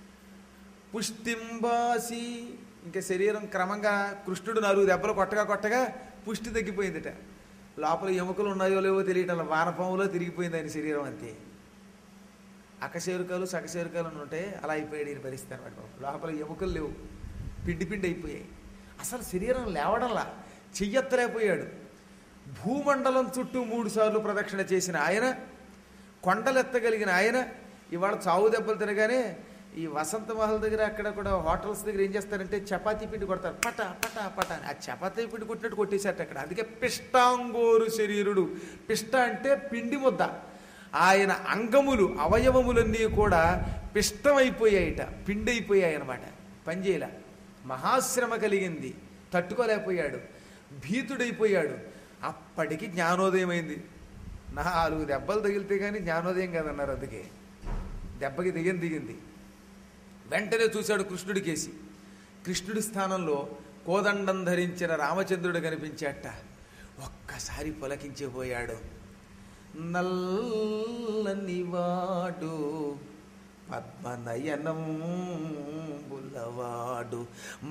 పుష్టింబాసి ఇంకా శరీరం క్రమంగా కృష్ణుడు నాలుగు దెబ్బలు కొట్టగా కొట్టగా పుష్టి తగ్గిపోయిందిట లోపల ఎముకలు ఉన్నాయో లేవో తెలియటం వానపాములో తిరిగిపోయింది ఆయన శరీరం అంతే అకశేరుకాలు సకశేరుకాలు అని ఉంటే అలా అయిపోయాడు ఈయన పరిస్థితి అనమాట బాబు. లోపల ఎముకలు లేవు పిండి పిండి అయిపోయాయి అసలు శరీరం లేవడంలా చెయ్యెత్తలేకపోయాడు భూమండలం చుట్టూ మూడు సార్లు ప్రదక్షిణ చేసిన ఆయన కొండలెత్తగలిగిన ఆయన ఇవాళ చావు దెబ్బలు తినగానే ఈ వసంత మహల్ దగ్గర అక్కడ కూడా హోటల్స్ దగ్గర ఏం చేస్తారంటే చపాతీ పిండి కొడతారు పట పట పట అని ఆ చపాతీ పిండి కొట్టినట్టు కొట్టేశారట అక్కడ అందుకే పిష్టాంగోరు శరీరుడు పిష్ట అంటే పిండి ముద్ద ఆయన అంగములు అవయవములన్నీ కూడా పిష్టమైపోయాయిట పిండి అయిపోయాయి అనమాట పనిచేయలే మహాశ్రమ కలిగింది తట్టుకోలేకపోయాడు భీతుడైపోయాడు అప్పటికి జ్ఞానోదయం అయింది నాలుగు దెబ్బలు తగిలితే కానీ జ్ఞానోదయం కాదన్నారు అందుకే దెబ్బకి దిగం దిగింది వెంటనే చూశాడు కృష్ణుడి కేసి కృష్ణుడి స్థానంలో కోదండం ధరించిన రామచంద్రుడు కనిపించాట ఒక్కసారి పులకించిపోయాడు నల్లనివాడు పద్మనయనం బుల్లవాడు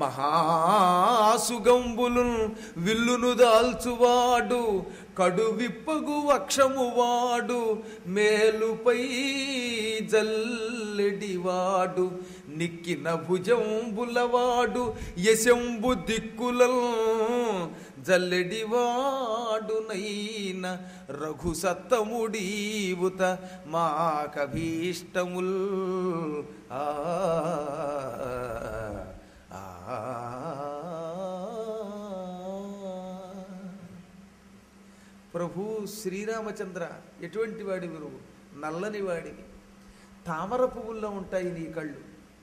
మహాసుగంబులు విల్లును దాల్చువాడు కడు విప్పగు వక్షము వాడు మేలుపై జల్లెడివాడు నిక్కిన భుజంబులవాడు యశంబు దిక్కులల్ జల్లెడివాడునైన రఘు సత్తముడీవుత మాకభీష్టముల్ ఆ ఆ. ప్రభు శ్రీరామచంద్ర ఎటువంటి వాడివి నువ్వు నల్లని వాడివి తామర పువ్వుల్లో ఉంటాయి నీ కళ్ళు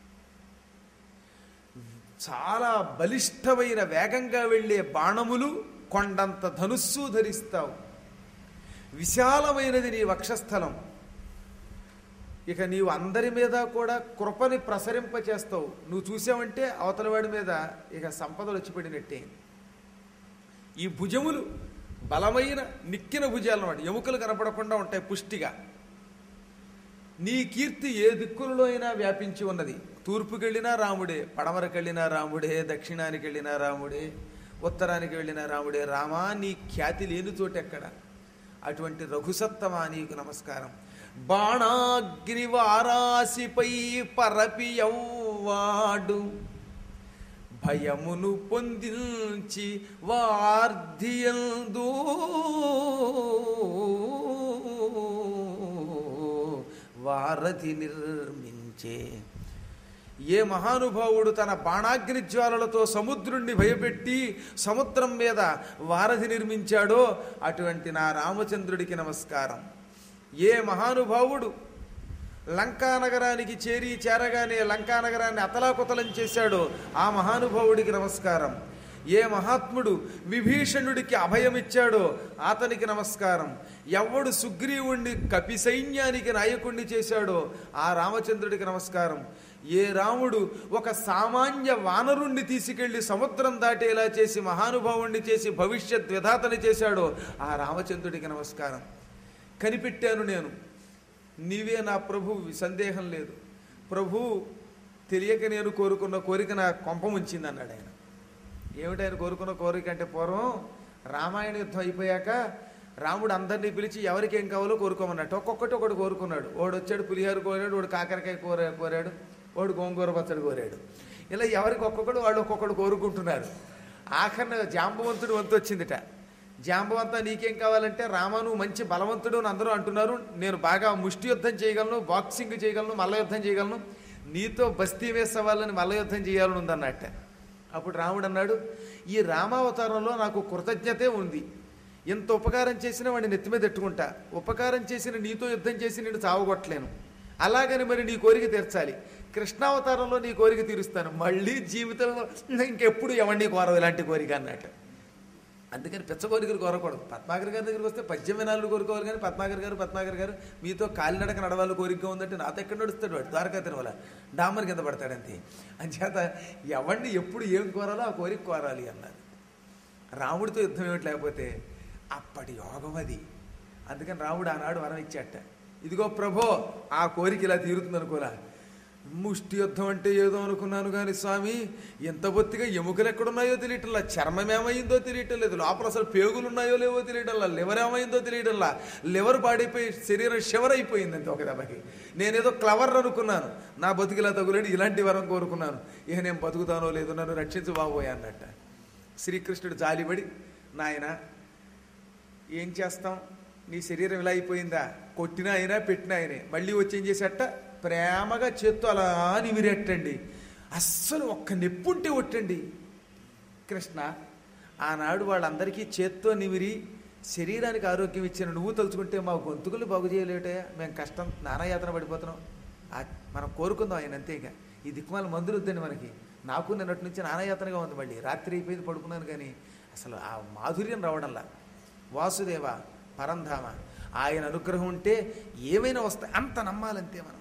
చాలా బలిష్టమైన వేగంగా వెళ్ళే బాణములు కొండంత ధనుస్సు ధరిస్తావు విశాలమైనది నీ వక్షస్థలం ఇక నీవు అందరి మీద కూడా కృపని ప్రసరింపచేస్తావు నువ్వు చూసావంటే అవతలవాడి మీద ఇక సంపదలు వచ్చి పడినట్టే ఈ భుజములు బలమైన నిక్కిన భుజాలు అన్నమాట ఎముకలు కనపడకుండా ఉంటాయి పుష్టిగా నీ కీర్తి ఏ దిక్కులలో అయినా వ్యాపించి ఉన్నది తూర్పుకెళ్ళినా రాముడే పడమరకెళ్ళినా రాముడే దక్షిణానికి వెళ్ళినా రాముడే ఉత్తరానికి వెళ్ళినా రాముడే రామా నీ ఖ్యాతి లేని చోటెక్కడ అటువంటి రఘుసత్తమా నీకు నమస్కారం బాణాగ్నివారాసిపై పరపియవ్వాడు భయమును పొందించి వార్ధియందు వారధి నిర్మించే ఏ మహానుభావుడు తన బాణాగ్ని జ్వాలలతో సముద్రుణ్ణి భయపెట్టి సముద్రం మీద వారధి నిర్మించాడో అటువంటి నా రామచంద్రుడికి నమస్కారం ఏ మహానుభావుడు లంకా నగరానికి చేరి చేరగానే లంకా నగరాన్ని అతలాకుతలం చేశాడో ఆ మహానుభావుడికి నమస్కారం ఏ మహాత్ముడు విభీషణుడికి అభయమిచ్చాడో అతనికి నమస్కారం ఎవడు సుగ్రీవుణ్ణి కపి సైన్యానికి నాయకుణ్ణి చేశాడో ఆ రామచంద్రుడికి నమస్కారం ఏ రాముడు ఒక సామాన్య వానరుణ్ణి తీసుకెళ్లి సముద్రం దాటేలా చేసి మహానుభావుణ్ణి చేసి భవిష్యత్ విధాతని చేశాడో ఆ రామచంద్రుడికి నమస్కారం కనిపెట్టాను నేను నీవే నా ప్రభు సందేహం లేదు ప్రభు తెలియక నేను కోరుకున్న కోరిక నా కొంప ముంచింది అన్నాడు ఆయన ఏమిటి ఆయన కోరుకున్న కోరిక అంటే పూర్వం రామాయణ యుద్ధం అయిపోయాక రాముడు అందరినీ పిలిచి ఎవరికి ఏం కావాలో కోరుకోమన్నట్టు ఒక్కొక్కటి ఒకటి కోరుకున్నాడు వాడు వచ్చాడు పులిహార కోరాడు వాడు కాకరకాయ కూర కోరాడు వాడు గోంగూర పచ్చడి కోరాడు ఇలా ఎవరికి ఒక్కొక్కడు వాళ్ళు ఒక్కొక్కడు కోరుకుంటున్నారు ఆఖరిన జాంబవంతుడు వంతు వచ్చిందిట జాంబవంతా నీకేం కావాలంటే రామ నువ్వు మంచి బలవంతుడు అని అందరూ అంటున్నారు నేను బాగా ముష్టి యుద్ధం చేయగలను బాక్సింగ్ చేయగలను మల్ల యుద్ధం చేయగలను నీతో బస్తీ వేసేవాళ్ళని మల్ల యుద్ధం చేయాలని ఉందన్నట్ట అప్పుడు రాముడు అన్నాడు ఈ రామావతారంలో నాకు కృతజ్ఞతే ఉంది ఎంత ఉపకారం చేసినా వాడిని నెత్తి మీద ఎట్టుకుంటా ఉపకారం చేసిన నీతో యుద్ధం చేసి నేను చావగొట్టలేను అలాగని మరి నీ కోరిక తీర్చాలి కృష్ణావతారంలో నీ కోరిక తీరుస్తాను మళ్ళీ జీవితంలో ఇంకెప్పుడు ఎవరిని కోరవు ఇలాంటి కోరిక అన్నట్టు అందుకని పిచ్చ కోరికలు కోరకూడదు పద్మాకర్ గారి దగ్గరికి వస్తే పద్దెనిమిది వినాలు కోరుకోవాలి కానీ పద్మాకర్ గారు పద్మాకర్ గారు మీతో కాలినడక నడవాలి కోరిక ఉందంటే నాతో ఎక్కడ నడుస్తాడు వాడు ద్వారకా తినవల డామర్ కింద పడతాడంతే అంచేత ఎవరిని ఎప్పుడు ఏం కోరాలో ఆ కోరిక కోరాలి అన్నారు రాముడితో యుద్ధం ఏమిటి లేకపోతే అప్పటి యోగం అది అందుకని రాముడు ఆనాడు వరం ఇచ్చాట ఇదిగో ప్రభో ఆ కోరిక ఇలా తీరుతుంది అనుకోలా ముష్టి యుద్ధం అంటే ఏదో అనుకున్నాను కానీ స్వామి ఎంత బొత్తిగా ఎముకలు ఎక్కడున్నాయో తెలియటంలా చర్మం ఏమైందో తెలియటం లేదు లోపల అసలు పేగులు ఉన్నాయో లేవో తెలియటంలా లివర్ ఏమైందో తెలియటంలా లివర్ పాడైపోయి శరీరం షివర్ అయిపోయింది అంతే ఒక దెబ్బకి నేనేదో క్లవర్ అనుకున్నాను నా బతుకిలా తగులేడు ఇలాంటి వరం కోరుకున్నాను ఇక నేను బతుకుతానో లేదో నన్ను రక్షించు బాబోయ్ అన్నట్ట శ్రీకృష్ణుడు జాలిపడి నాయన ఏం చేస్తాం నీ శరీరం ఇలా అయిపోయిందా కొట్టినా అయినా పెట్టినా అయినా మళ్ళీ వచ్చి ఏం చేసేట ప్రేమగా చేత్తో అలా నిమిరెట్టండి అస్సలు ఒక్క నెప్పుంటే ఒట్టండి కృష్ణ ఆనాడు వాళ్ళందరికీ చేత్తో నిమిరి శరీరానికి ఆరోగ్యం ఇచ్చిన నువ్వు తలుచుకుంటే మా గొంతుకులు బాగు చేయలేటే మేము కష్టం నానాయాతన పడిపోతున్నాం ఆ- మనం కోరుకుందాం ఆయన అంతేగా ఈ దిక్కుమాల మందులు వద్దండి మనకి నాకు నిన్నటి నుంచి నానాయాతనగా ఉంది మళ్ళీ రాత్రి అయిపోయింది పడుకున్నాను కానీ అసలు ఆ మాధుర్యం రావడంలా వాసుదేవ పరంధామ ఆయన అనుగ్రహం ఉంటే ఏమైనా వస్తాయి అంత నమ్మాలంతే మనం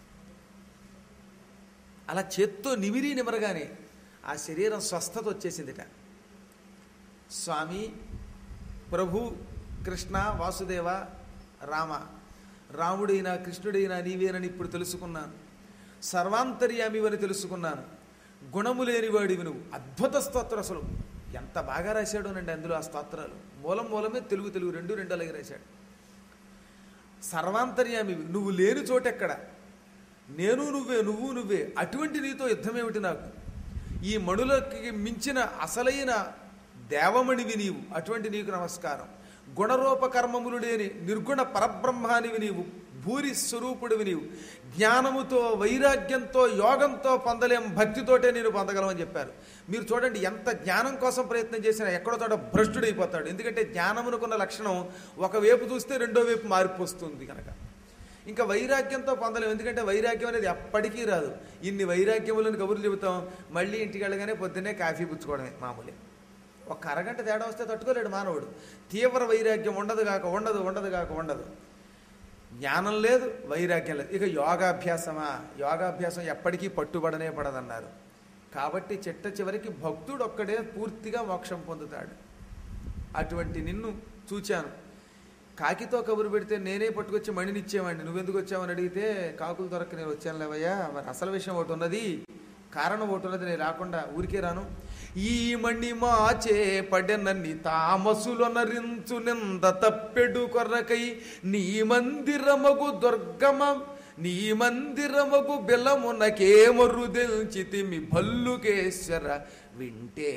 అలా చేత్తో నిమిరి నిమరగానే ఆ శరీరం స్వస్థత వచ్చేసిందిట స్వామి ప్రభు కృష్ణ వాసుదేవ రామ రాముడైనా కృష్ణుడైనా నీవేనని ఇప్పుడు తెలుసుకున్నాను సర్వాంతర్యామివని తెలుసుకున్నాను గుణము లేనివాడివి నువ్వు అద్భుత స్తోత్రం అసలు ఎంత బాగా రాశాడోనండి అందులో ఆ స్తోత్రాలు మూలం మూలమే తెలుగు తెలుగు రెండు రెండు అలాగే రాశాడు సర్వాంతర్యామి నువ్వు లేని చోటెక్కడ నేను నువ్వే నువ్వు నువ్వే అటువంటి నీతో యుద్ధమేమిటి నాకు ఈ మణులకి మించిన అసలైన దేవమణివి నీవు అటువంటి నీకు నమస్కారం గుణరూప కర్మములు లేని నిర్గుణ పరబ్రహ్మానివి నీవు భూరి స్వరూపుడివి నీవు జ్ఞానముతో వైరాగ్యంతో యోగంతో పొందలేం భక్తితోటే నేను పొందగలమని చెప్పారు మీరు చూడండి ఎంత జ్ఞానం కోసం ప్రయత్నం చేసినా ఎక్కడో చోట భ్రష్టుడైపోతాడు ఎందుకంటే జ్ఞానమునకున్న లక్షణం ఒక వైపు చూస్తే రెండో వైపు మార్పు వస్తుంది కనుక ఇంకా వైరాగ్యంతో పొందలేము ఎందుకంటే వైరాగ్యం అనేది ఎప్పటికీ రాదు ఇన్ని వైరాగ్యములను కబుర్లు చెబుతాం మళ్ళీ ఇంటికి వెళ్ళగానే పొద్దున్నే కాఫీ పుచ్చుకోవడమే మామూలే ఒక అరగంట తేడా వస్తే తట్టుకోలేడు మానవుడు తీవ్ర వైరాగ్యం ఉండదు కాక ఉండదు ఉండదు కాక ఉండదు జ్ఞానం లేదు వైరాగ్యం లేదు ఇక యోగాభ్యాసమా యోగాభ్యాసం ఎప్పటికీ పట్టుబడనే పడదన్నారు కాబట్టి చిట్ట చివరికి భక్తుడు ఒక్కడే పూర్తిగా మోక్షం పొందుతాడు అటువంటి నిన్ను చూచాను కాకితో కబురు పెడితే నేనే పట్టుకొచ్చి మణిని ఇచ్చేవాడిని నువ్వెందుకు వచ్చావని అడిగితే కాకులు దొరక్క నేను వచ్చాను లేవయ్యా మరి అసలు విషయం ఒకటి ఉన్నది కారణం ఒకటి ఉన్నది నేను రాకుండా ఊరికే రాను ఈ మణి మాచే పడెనన్ని తామసులొనరించు నింద తప్పెడు కొర్రకై నీ మందిరమగు దుర్గమ నీ మందిరమగు బెలమునకే మరుదెల్చితిమి భల్లుకేశ్వర వింటే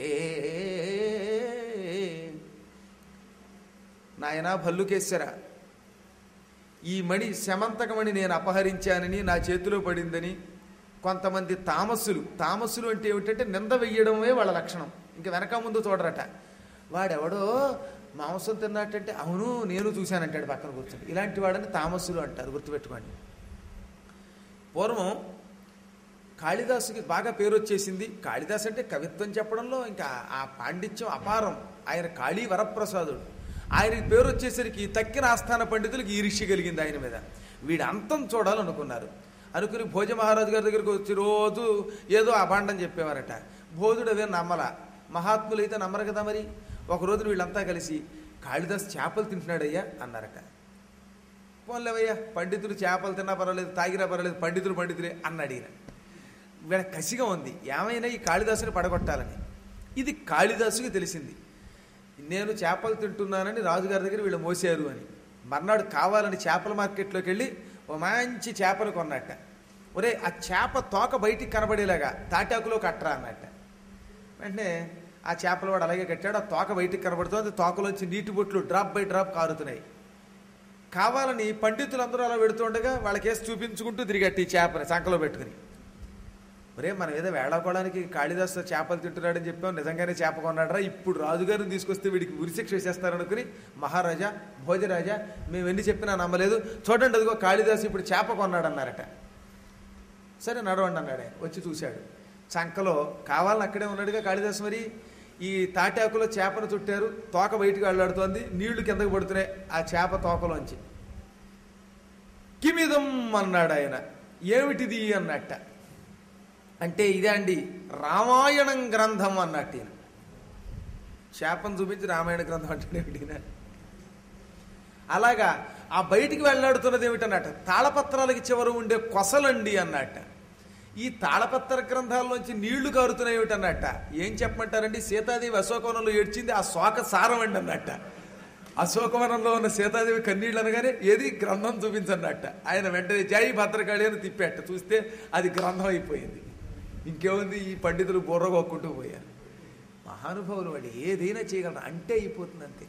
నాయనా భల్లుకేశ్వర ఈ మణి శమంతకమణి నేను అపహరించానని నా చేతిలో పడిందని కొంతమంది తామస్సులు తామస్సులు అంటే ఏమిటంటే నింద వెయ్యడమే వాళ్ళ లక్షణం ఇంక వెనక ముందు చూడరట వాడెవడో మాంసం తిన్నట్టంటే అవును నేను చూశానంటాడు పక్కన కూర్చొని ఇలాంటి వాడని తామస్సులు అంటారు గుర్తుపెట్టుకోండి పూర్వం కాళిదాసుకి బాగా పేరు వచ్చేసింది కాళిదాస్ అంటే కవిత్వం చెప్పడంలో ఇంకా ఆ పాండిత్యం అపారం ఆయన కాళీ వరప్రసాదుడు ఆయనకి పేరు వచ్చేసరికి తక్కిన ఆస్థాన పండితులకు ఈర్ష్య కలిగింది ఆయన మీద వీడి అంతం చూడాలనుకున్నారు అనుకుని భోజ మహారాజు గారి దగ్గరికి వచ్చి రోజు ఏదో అభాండం చెప్పేవారట భోజుడు అవే నమ్మల మహాత్ములు అయితే నమ్మరు కదా మరి ఒక రోజు వీళ్ళంతా కలిసి కాళిదాస్ చేపలు తింటున్నాడయ్యా అన్నారట పోన్లేవయ్యా పండితులు చేపలు తిన్నా పర్వాలేదు తాగినా పర్వాలేదు పండితులు పండితులే అన్నాడు ఈయన వీళ్ళ కసిగా ఉంది ఏమైనా ఈ కాళిదాసుని పడగొట్టాలని ఇది కాళిదాసుకి తెలిసింది నేను చేపలు తింటున్నానని రాజుగారి దగ్గర వీళ్ళు మోసారు అని మర్నాడు కావాలని చేపల మార్కెట్లోకి వెళ్ళి ఓ మంచి చేపలు కొన్నట్ట ఒరే ఆ చేప తోక బయటికి కనబడేలాగా తాటాకులో కట్టరా అన్నట్ట వెంటనే ఆ చేపల వాడు అలాగే కట్టాడు ఆ తోక బయటికి కనబడుతుంది తోకలోంచి నీటి బొట్లు డ్రాప్ బై డ్రాప్ కారుతున్నాయి కావాలని పండితులందరూ అలా పెడుతుండగా వాళ్ళకేసి చూపించుకుంటూ తిరిగట్టి ఈ చేపని సంకలో పెట్టుకుని ఒరే మనం ఏదో వేళాకోవడానికి కాళిదాసు చేపలు తింటున్నాడని చెప్పాం నిజంగానే చేప కొన్నాడరా ఇప్పుడు రాజుగారిని తీసుకొస్తే వీడికి ఉరిశిక్ష వేసేస్తారనుకుని మహారాజా భోజరాజా మేము ఎన్ని చెప్పినా నమ్మలేదు చూడండి అదిగో కాళిదాసు ఇప్పుడు చేప కొన్నాడన్నారట సరే నడవండి అన్నాడే వచ్చి చూశాడు చంకలో కావాలని అక్కడే ఉన్నాడుగా కాళిదాసు మరి ఈ తాటాకులో చేపను చుట్టారు తోక బయటికి వెళ్ళాడుతోంది నీళ్లు కిందకు పడుతున్నాయి ఆ చేప తోకలోంచి కిమిదం అన్నాడు ఆయన ఏమిటిది అన్నట్ట అంటే ఇదే అండి రామాయణం గ్రంథం అన్నట్టు ఈయన చేపను చూపించి రామాయణ గ్రంథం అంటే ఏమిటి అలాగా ఆ బయటికి వెళ్ళాడుతున్నది ఏమిటన్నట్ట తాళపత్రాలకి చివర ఉండే కొసలండి అన్నట్ట ఈ తాళపత్ర గ్రంథాల్లోంచి నీళ్లు కారుతున్నాయి ఏమిటన్నట్ట ఏం చెప్పమంటారండి సీతాదేవి అశోకవనంలో ఏడ్చింది ఆ శోక సారం అండి అన్నట్ట అశోకవనంలో ఉన్న సీతాదేవి కన్నీళ్ళు అనగానే ఏది గ్రంథం చూపించన్నట్ట ఆయన వెంటనే జై భద్రకాళి అని తిప్పేట చూస్తే అది గ్రంథం అయిపోయింది ఇంకేముంది ఈ పండితులు బుర్ర కొక్కుంటూ పోయారు మహానుభావులు వాడు ఏదైనా చేయగలరు అంటే అయిపోతుంది అంతే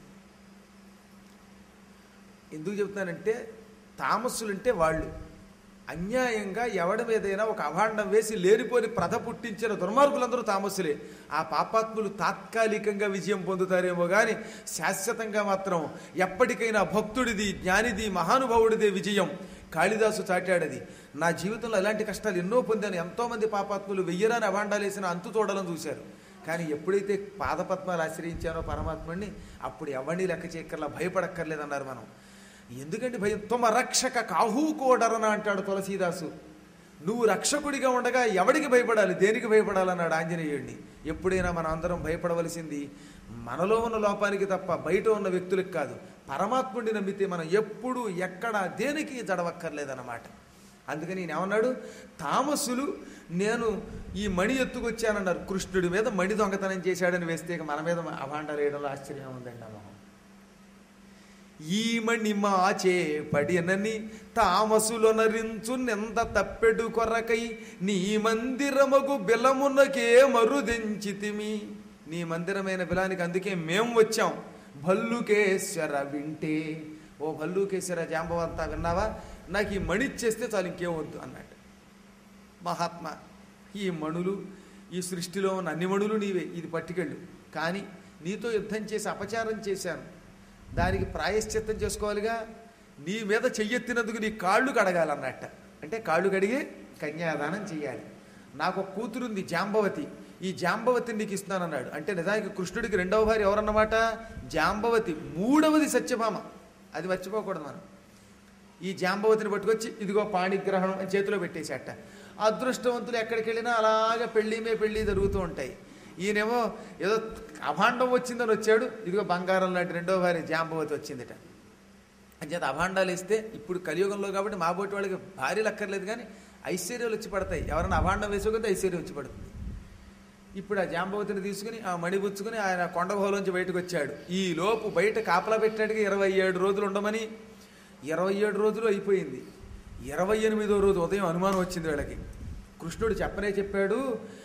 ఎందుకు చెప్తున్నానంటే తామస్సులుంటే వాళ్ళు అన్యాయంగా ఎవడి మీదైనా ఒక అభాండం వేసి లేనిపోని ప్రధ పుట్టించిన దుర్మార్గులందరూ తామస్సులే ఆ పాపాత్ములు తాత్కాలికంగా విజయం పొందుతారేమో కానీ శాశ్వతంగా మాత్రం ఎప్పటికైనా భక్తుడిది జ్ఞానిది మహానుభావుడిదే విజయం కాళిదాసు చాటాడది నా జీవితంలో ఎలాంటి కష్టాలు ఎన్నో పొందాను ఎంతోమంది పాపాత్ములు వెయ్యరాని అభాండాలు వేసిన అంతు చూడాలని చూశారు కానీ ఎప్పుడైతే పాదపద్మాలు ఆశ్రయించానో పరమాత్ముడిని అప్పుడు ఎవరిని లెక్క చేయక్కర్లా భయపడక్కర్లేదన్నారు మనం ఎందుకంటే భయం తమ రక్షక కాహూకోడరన అంటాడు తులసీదాసు నువ్వు రక్షకుడిగా ఉండగా ఎవడికి భయపడాలి దేనికి భయపడాలన్నాడు ఆంజనేయుడిని ఎప్పుడైనా మనం అందరం భయపడవలసింది మనలో ఉన్న లోపానికి తప్ప బయట ఉన్న వ్యక్తులకు కాదు పరమాత్ముడిని నమ్మితే మనం ఎప్పుడు ఎక్కడ దేనికి జడవక్కర్లేదన్నమాట అందుకని నేను ఏమన్నాడు తామసులు నేను ఈ మణి ఎత్తుకొచ్చానన్నారు కృష్ణుడి మీద మణి దొంగతనం చేశాడని వేస్తే ఇక మన మీద అభాండాలు వేయడంలో ఆశ్చర్యం ఉందండి అమ్మ ఈ మణి మాచే పడినని తామసులొనరించు నింద తప్పెడు కొరకై నీ మందిరమగు బిలమునకే మరుదెంచితిమి నీ మందిరమైన బిలానికి అందుకే మేం వచ్చాం భల్లుకేశ్వర వింటే ఓ భల్లుకేశ్వర జాంబవంతా విన్నావా నాకు ఈ మణి ఇచ్చేస్తే చాలు ఇంకేం వద్దు అన్నాడు మహాత్మా ఈ మణులు ఈ సృష్టిలో ఉన్న అన్ని మణులు నీవే ఇది పట్టుకెళ్ళు కానీ నీతో యుద్ధం చేసి అపచారం చేశాను దానికి ప్రాయశ్చిత్తం చేసుకోవాలిగా నీ మీద చెయ్యెత్తినందుకు నీ కాళ్ళు కడగాలన్నట్ట అంటే కాళ్ళు కడిగి కన్యాదానం చేయాలి నాకు ఒక కూతురుంది జాంబవతి ఈ జాంబవతిని నీకు ఇస్తున్నానన్నాడు అంటే నిజానికి కృష్ణుడికి రెండవ భార్య ఎవరన్నమాట జాంబవతి మూడవది సత్యభామ అది మర్చిపోకూడదు మనం ఈ జాంబవతిని పట్టుకొచ్చి ఇదిగో పాణిగ్రహణం అని చేతిలో పెట్టేసేట అదృష్టవంతులు ఎక్కడికి వెళ్ళినా అలాగే పెళ్లి మే పెళ్లి జరుగుతూ ఉంటాయి ఈయనేమో ఏదో అభాండం వచ్చిందని వచ్చాడు ఇదిగో బంగారం లాంటి రెండో భార్య జాంబవతి వచ్చిందిట అంచేత అభాండాలు ఇస్తే ఇప్పుడు కలియుగంలో కాబట్టి మా బోటి వాళ్ళకి భార్యలు అక్కర్లేదు కానీ ఐశ్వర్యాలు వచ్చి పడతాయి ఎవరైనా అభాండం వేసుకోకపోతే ఐశ్వర్యం వచ్చి పడుతుంది ఇప్పుడు ఆ జాంబవతిని తీసుకుని ఆ మణిపుచ్చుకుని ఆయన కొండ గుహలోంచి బయటకు వచ్చాడు ఈ లోపు బయట కాపలా పెట్టాడుగా ఇరవై ఏడు రోజులు ఉండమని ఇరవై ఏడు రోజులు అయిపోయింది ఇరవై ఎనిమిదో రోజు ఉదయం అనుమానం వచ్చింది వీళ్ళకి కృష్ణుడు చెప్పనే చెప్పాడు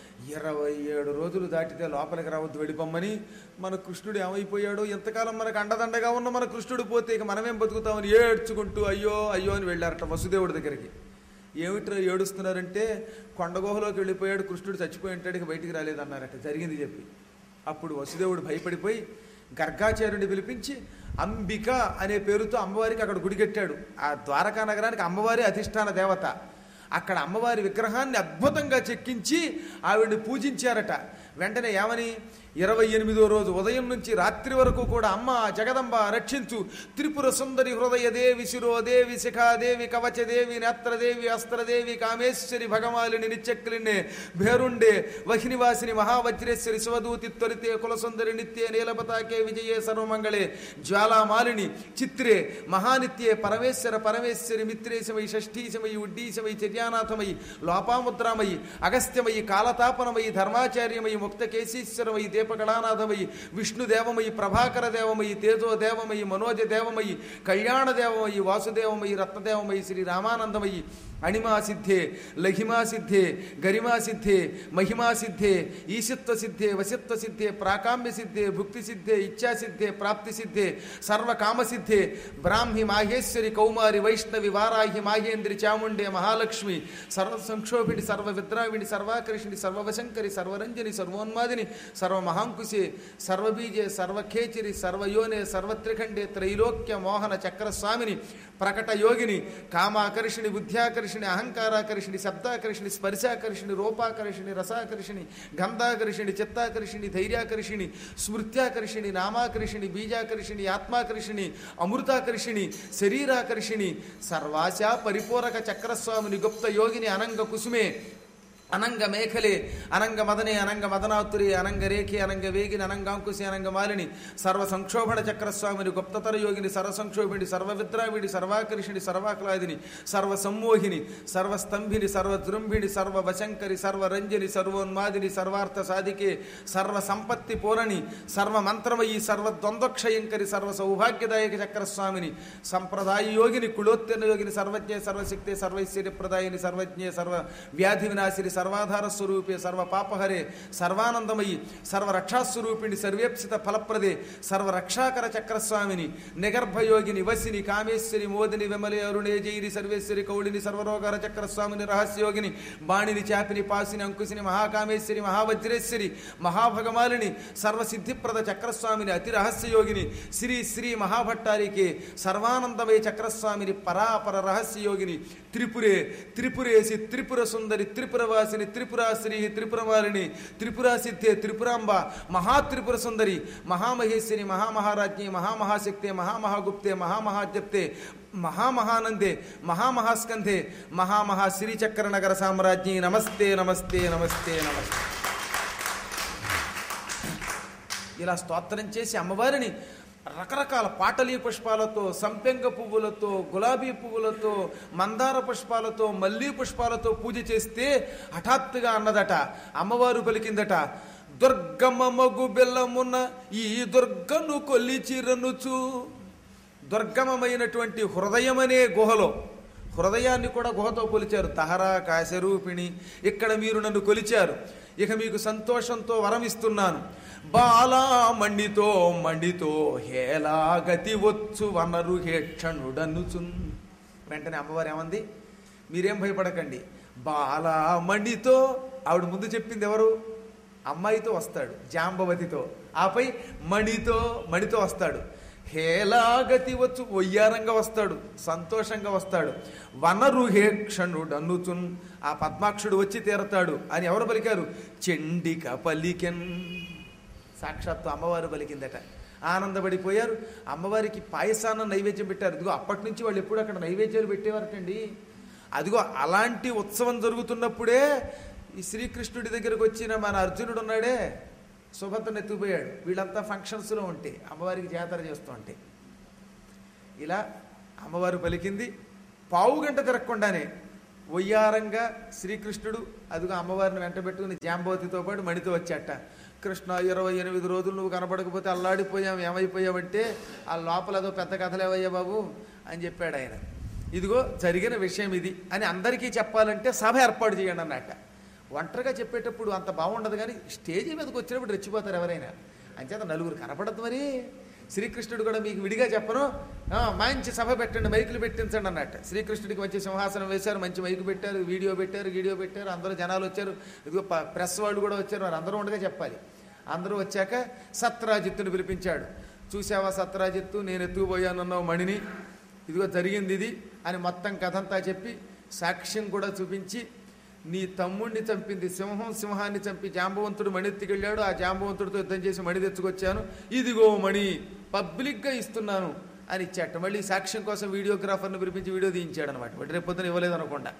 ఇరవై ఏడు రోజులు దాటితే లోపలికి రావద్దు వెళ్ళిపోమ్మని మన కృష్ణుడు ఏమైపోయాడో ఎంతకాలం మనకు అండదండగా ఉన్న మన కృష్ణుడు పోతే ఇక మనమేం బతుకుతామని ఏడ్చుకుంటూ అయ్యో అయ్యో అని వెళ్ళారట వసుదేవుడి దగ్గరికి ఏమిట్రా ఏడుస్తున్నారంటే కొండగుహలోకి వెళ్ళిపోయాడు కృష్ణుడు చచ్చిపోయి ఉంటాడు ఇక బయటికి రాలేదన్నారట జరిగింది చెప్పి అప్పుడు వసుదేవుడు భయపడిపోయి గర్గాచార్యుడిని పిలిపించి అంబిక అనే పేరుతో అమ్మవారికి అక్కడ గుడి కట్టాడు ఆ ద్వారకా నగరానికి అమ్మవారి అధిష్టాన దేవత అక్కడ అమ్మవారి విగ్రహాన్ని అద్భుతంగా చెక్కించి ఆవిడ్ని పూజించారట వెంటనే ఏమని ఇరవై ఎనిమిదో రోజు ఉదయం నుంచి రాత్రి వరకు కూడా అమ్మ జగదంబ రక్షించు త్రిపుర సుందరి హృదయ దేవి శిరోదేవి శిఖాదేవి కవచదేవి నేత్రదేవి అస్త్రదేవి కామేశ్వరి భగమాలిని నిత్యక్లిన్నే భేరుండే వహినివాసిని మహావజ్రేశ్వరి శివదూతి త్వరితే కులసుందరి నిత్యే నీలపతాకే విజయే సర్వమంగళే జ్వాలామాలిని చిత్రే మహానిత్యే పరమేశ్వర పరమేశ్వరి మిత్రేశమై షష్ఠీశమై ఉడ్డీశమై చర్యానాథమై లోపాముద్రామయి అగస్త్యమయి కాలతాపనమయి ధర్మాచార్యమయి ముక్తకేశీశ్వరమయి దీపకళానాథమయి విష్ణుదేవమయి ప్రభాకర దేవమయి తేజో దేవమయి మనోజ దేవమయి కళ్యాణ దేవమయి వాసుదేవమయి రత్నదేవమయి శ్రీ రామానందమయి అణిమా సిద్ధే లఘిమా సిద్ధే గరిమా సిద్ధే మహిమా సిద్ధే ఈశిత్వ సిద్ధే వసిత్వ సిద్ధే ప్రాకామ్య సిద్ధే భుక్తి సిద్ధే ఇచ్ఛా సిద్ధే ప్రాప్తి సిద్ధే సర్వకామ సిద్ధే బ్రాహ్మి మాహేశ్వరి కౌమారి వైష్ణవి వారాహి మాహేంద్రి చాముండే మహాలక్ష్మి సర్వ సంక్షోభిణి సర్వ విద్రావిణి సర్వాకర్షిణి సర్వవశంకరి సర్వరంజని సర్వోన్మాదిని సర్వమహాంకుశే సర్వబీజే సర్వఖేచిరి సర్వయోనే సర్వత్రిఖండే త్రైలోక్య మోహన చక్రస్వామిని ప్రకట యోగిని కామాకర్షిణి బుద్ధ్యాకర్షిణి అహంకారాకర్షిణి శబ్దాకర్షిణి స్పర్శాకర్షిణి రూపాకర్షిణి రసాకర్షిణి గంధాకర్షిణి చిత్తాకర్షిణి ధైర్యాకర్షిణి స్మృత్యాకర్షిణి నామాకర్షిణి బీజాకర్షిణి ఆత్మాకర్షిణి అమృతాకర్షిణి శరీరాకర్షిణి సర్వాశా పరిపూరక చక్రస్వామిని గుప్త యోగిని అనంగ కుసుమే అనంగ మేఖలే అనంగ మదనే అనంగ మదనాతురి అనంగ రేఖి అనంగ వేగిని అనంగాంకుశి అనంగ మాలిని సర్వ సంక్షోభణ చక్రస్వామిని గుప్తతర యోగిని సర్వ సంక్షోభిణి సర్వ విద్రావిడి సర్వాకర్షిణి సర్వాక్లాదిని సర్వ సమ్మోహిని సర్వస్తంభిని సర్వ దృంభిణి సర్వ వశంకరి సర్వ రంజని సర్వోన్మాదిని సర్వార్థ సాధికే సర్వ సంపత్తి పూరణి సర్వ మంత్రమయి సర్వ ద్వంద్వక్షయంకరి సర్వ సౌభాగ్యదాయక చక్రస్వామిని సంప్రదాయ యోగిని కులోత్తెన యోగిని సర్వజ్ఞ సర్వశక్తి సర్వైశ్వర్యప్రదాయిని సర్వజ్ఞ సర్వ వ్యాధి వినాశిని సర్వాధార స్వరూపే సర్వ పాపహరే సర్వానందమయి సర్వరక్షాస్వరూపిణి సర్వేప్సిత ఫలప్రదే సర్వరక్షాకర చక్రస్వామిని నిగర్భయోగిని వసిని కామేశ్వరి మోదిని విమలే అరుణే జైరి సర్వేశ్వరి కౌళిని సర్వరోగర చక్రస్వామిని రహస్యోగిని బాణిని చాపిని పాసిని అంకుశిని మహాకామేశ్వరి మహావజ్రేశ్వరి మహాభగమాలిని సర్వసిద్ధిప్రద చక్రస్వామిని అతి రహస్యయోగిని శ్రీ శ్రీ మహాభట్టారికే సర్వానందమయ చక్రస్వామిని పరాపర రహస్యయోగిని త్రిపురే త్రిపురేసి త్రిపుర సుందరి త్రిపురవాసిని త్రిపురాశ్రీ త్రిపురమాలిని త్రిపురాసిద్ధే త్రిపురాంబ మహాత్రిపుర సుందరి మహామహేశ్వరి మహామహారాజ్ఞి మహామహాశక్తే మహామహాగుప్తే మహామహాజప్తే మహామహానందే మహామహాస్కంధే మహామహా శ్రీచక్ర నగర సామ్రాజ్ఞి నమస్తే నమస్తే నమస్తే నమస్తే ఇలా స్తోత్రం చేసి అమ్మవారిని రకరకాల పాటలీ పుష్పాలతో సంపెంగ పువ్వులతో గులాబీ పువ్వులతో మందార పుష్పాలతో మల్లీ పుష్పాలతో పూజ చేస్తే హఠాత్తుగా అన్నదట అమ్మవారు పలికిందట దుర్గమ్మ మగు బెల్లమున్న ఈ దుర్గను కొల్లిచిరనుచు దుర్గమమైనటువంటి హృదయమనే గుహలో హృదయాన్ని కూడా గుహతో కొలిచారు తహరా కాశరూపిణి ఇక్కడ మీరు నన్ను కొలిచారు ఇక మీకు సంతోషంతో వరమిస్తున్నాను బాలా మండితో మండితో హేలా గతి వచ్చు వనరు హేక్షణుడనుచున్ వెంటనే అమ్మవారు ఏమంది మీరేం భయపడకండి బాలా మండితో ఆవిడ ముందు చెప్పింది ఎవరు అమ్మాయితో వస్తాడు జాంబవతితో ఆపై మణితో మణితో వస్తాడు హేలాగతి వచ్చు ఒయ్యారంగా వస్తాడు సంతోషంగా వస్తాడు వనరు హేక్షణుడు అన్నుచున్ ఆ పద్మాక్షుడు వచ్చి తీరతాడు అని ఎవరు పలికారు చెండిక పలికెన్ సాక్షాత్తు అమ్మవారు పలికిందట ఆనందపడిపోయారు అమ్మవారికి పాయసాన్న నైవేద్యం పెట్టారు ఇదిగో అప్పటి నుంచి వాళ్ళు ఎప్పుడు అక్కడ నైవేద్యాలు పెట్టేవారటండి అదిగో అలాంటి ఉత్సవం జరుగుతున్నప్పుడే ఈ శ్రీకృష్ణుడి దగ్గరకు వచ్చిన మన అర్జునుడు ఉన్నాడే సుభద్రను ఎత్తుకుపోయాడు వీళ్ళంతా ఫంక్షన్స్లో ఉంటే అమ్మవారికి జాతర చేస్తూ ఉంటే ఇలా అమ్మవారు పలికింది పావు గంట తిరగకుండానే వయ్యారంగా శ్రీకృష్ణుడు అదిగో అమ్మవారిని వెంట పెట్టుకుని జాంబవతితో పాటు మణితో వచ్చాట కృష్ణ ఇరవై ఎనిమిది రోజులు నువ్వు కనపడకపోతే అల్లాడిపోయాం ఏమైపోయావంటే ఆ లోపల ఏదో పెద్ద కథలేవయ్యా బాబు అని చెప్పాడు ఆయన ఇదిగో జరిగిన విషయం ఇది అని అందరికీ చెప్పాలంటే సభ ఏర్పాటు చేయండి అన్నట్ట ఒంటరిగా చెప్పేటప్పుడు అంత బాగుండదు కానీ స్టేజీ మీదకి వచ్చినప్పుడు రెచ్చిపోతారు ఎవరైనా అంచేత నలుగురు కనపడద్దు మరి శ్రీకృష్ణుడు కూడా మీకు విడిగా చెప్పను ఆ, మంచి సభ పెట్టండి మైకులు పెట్టించండి అన్నట్టు శ్రీకృష్ణుడికి మంచి సింహాసనం వేశారు మంచి మైకు పెట్టారు వీడియో పెట్టారు వీడియో పెట్టారు అందరూ జనాలు వచ్చారు ఇదిగో ప- ప్రెస్ వాళ్ళు కూడా వచ్చారు వారు అందరూ ఉండగా చెప్పాలి అందరూ వచ్చాక సత్రాజిత్తుని పిలిపించాడు చూసావా సత్రాజిత్తు నేను ఎత్తుకుపోయానన్నావు మణిని ఇదిగో జరిగింది ఇది అని మొత్తం కథంతా చెప్పి సాక్ష్యం కూడా చూపించి నీ తమ్ముడిని చంపింది సింహం సింహాన్ని చంపి జాంబవంతుడు మణి ఎత్తుకెళ్ళాడు ఆ జాంబవంతుడితో యుద్ధం చేసి మణి తెచ్చుకొచ్చాను ఇదిగో మణి పబ్లిక్గా ఇస్తున్నాను అని ఇచ్చాట మళ్ళీ సాక్ష్యం కోసం వీడియోగ్రాఫర్ని పిలిపించి వీడియో తీయించాడు అనమాట వాటి రేపు పొద్దున ఇవ్వలేదు అనుకుండా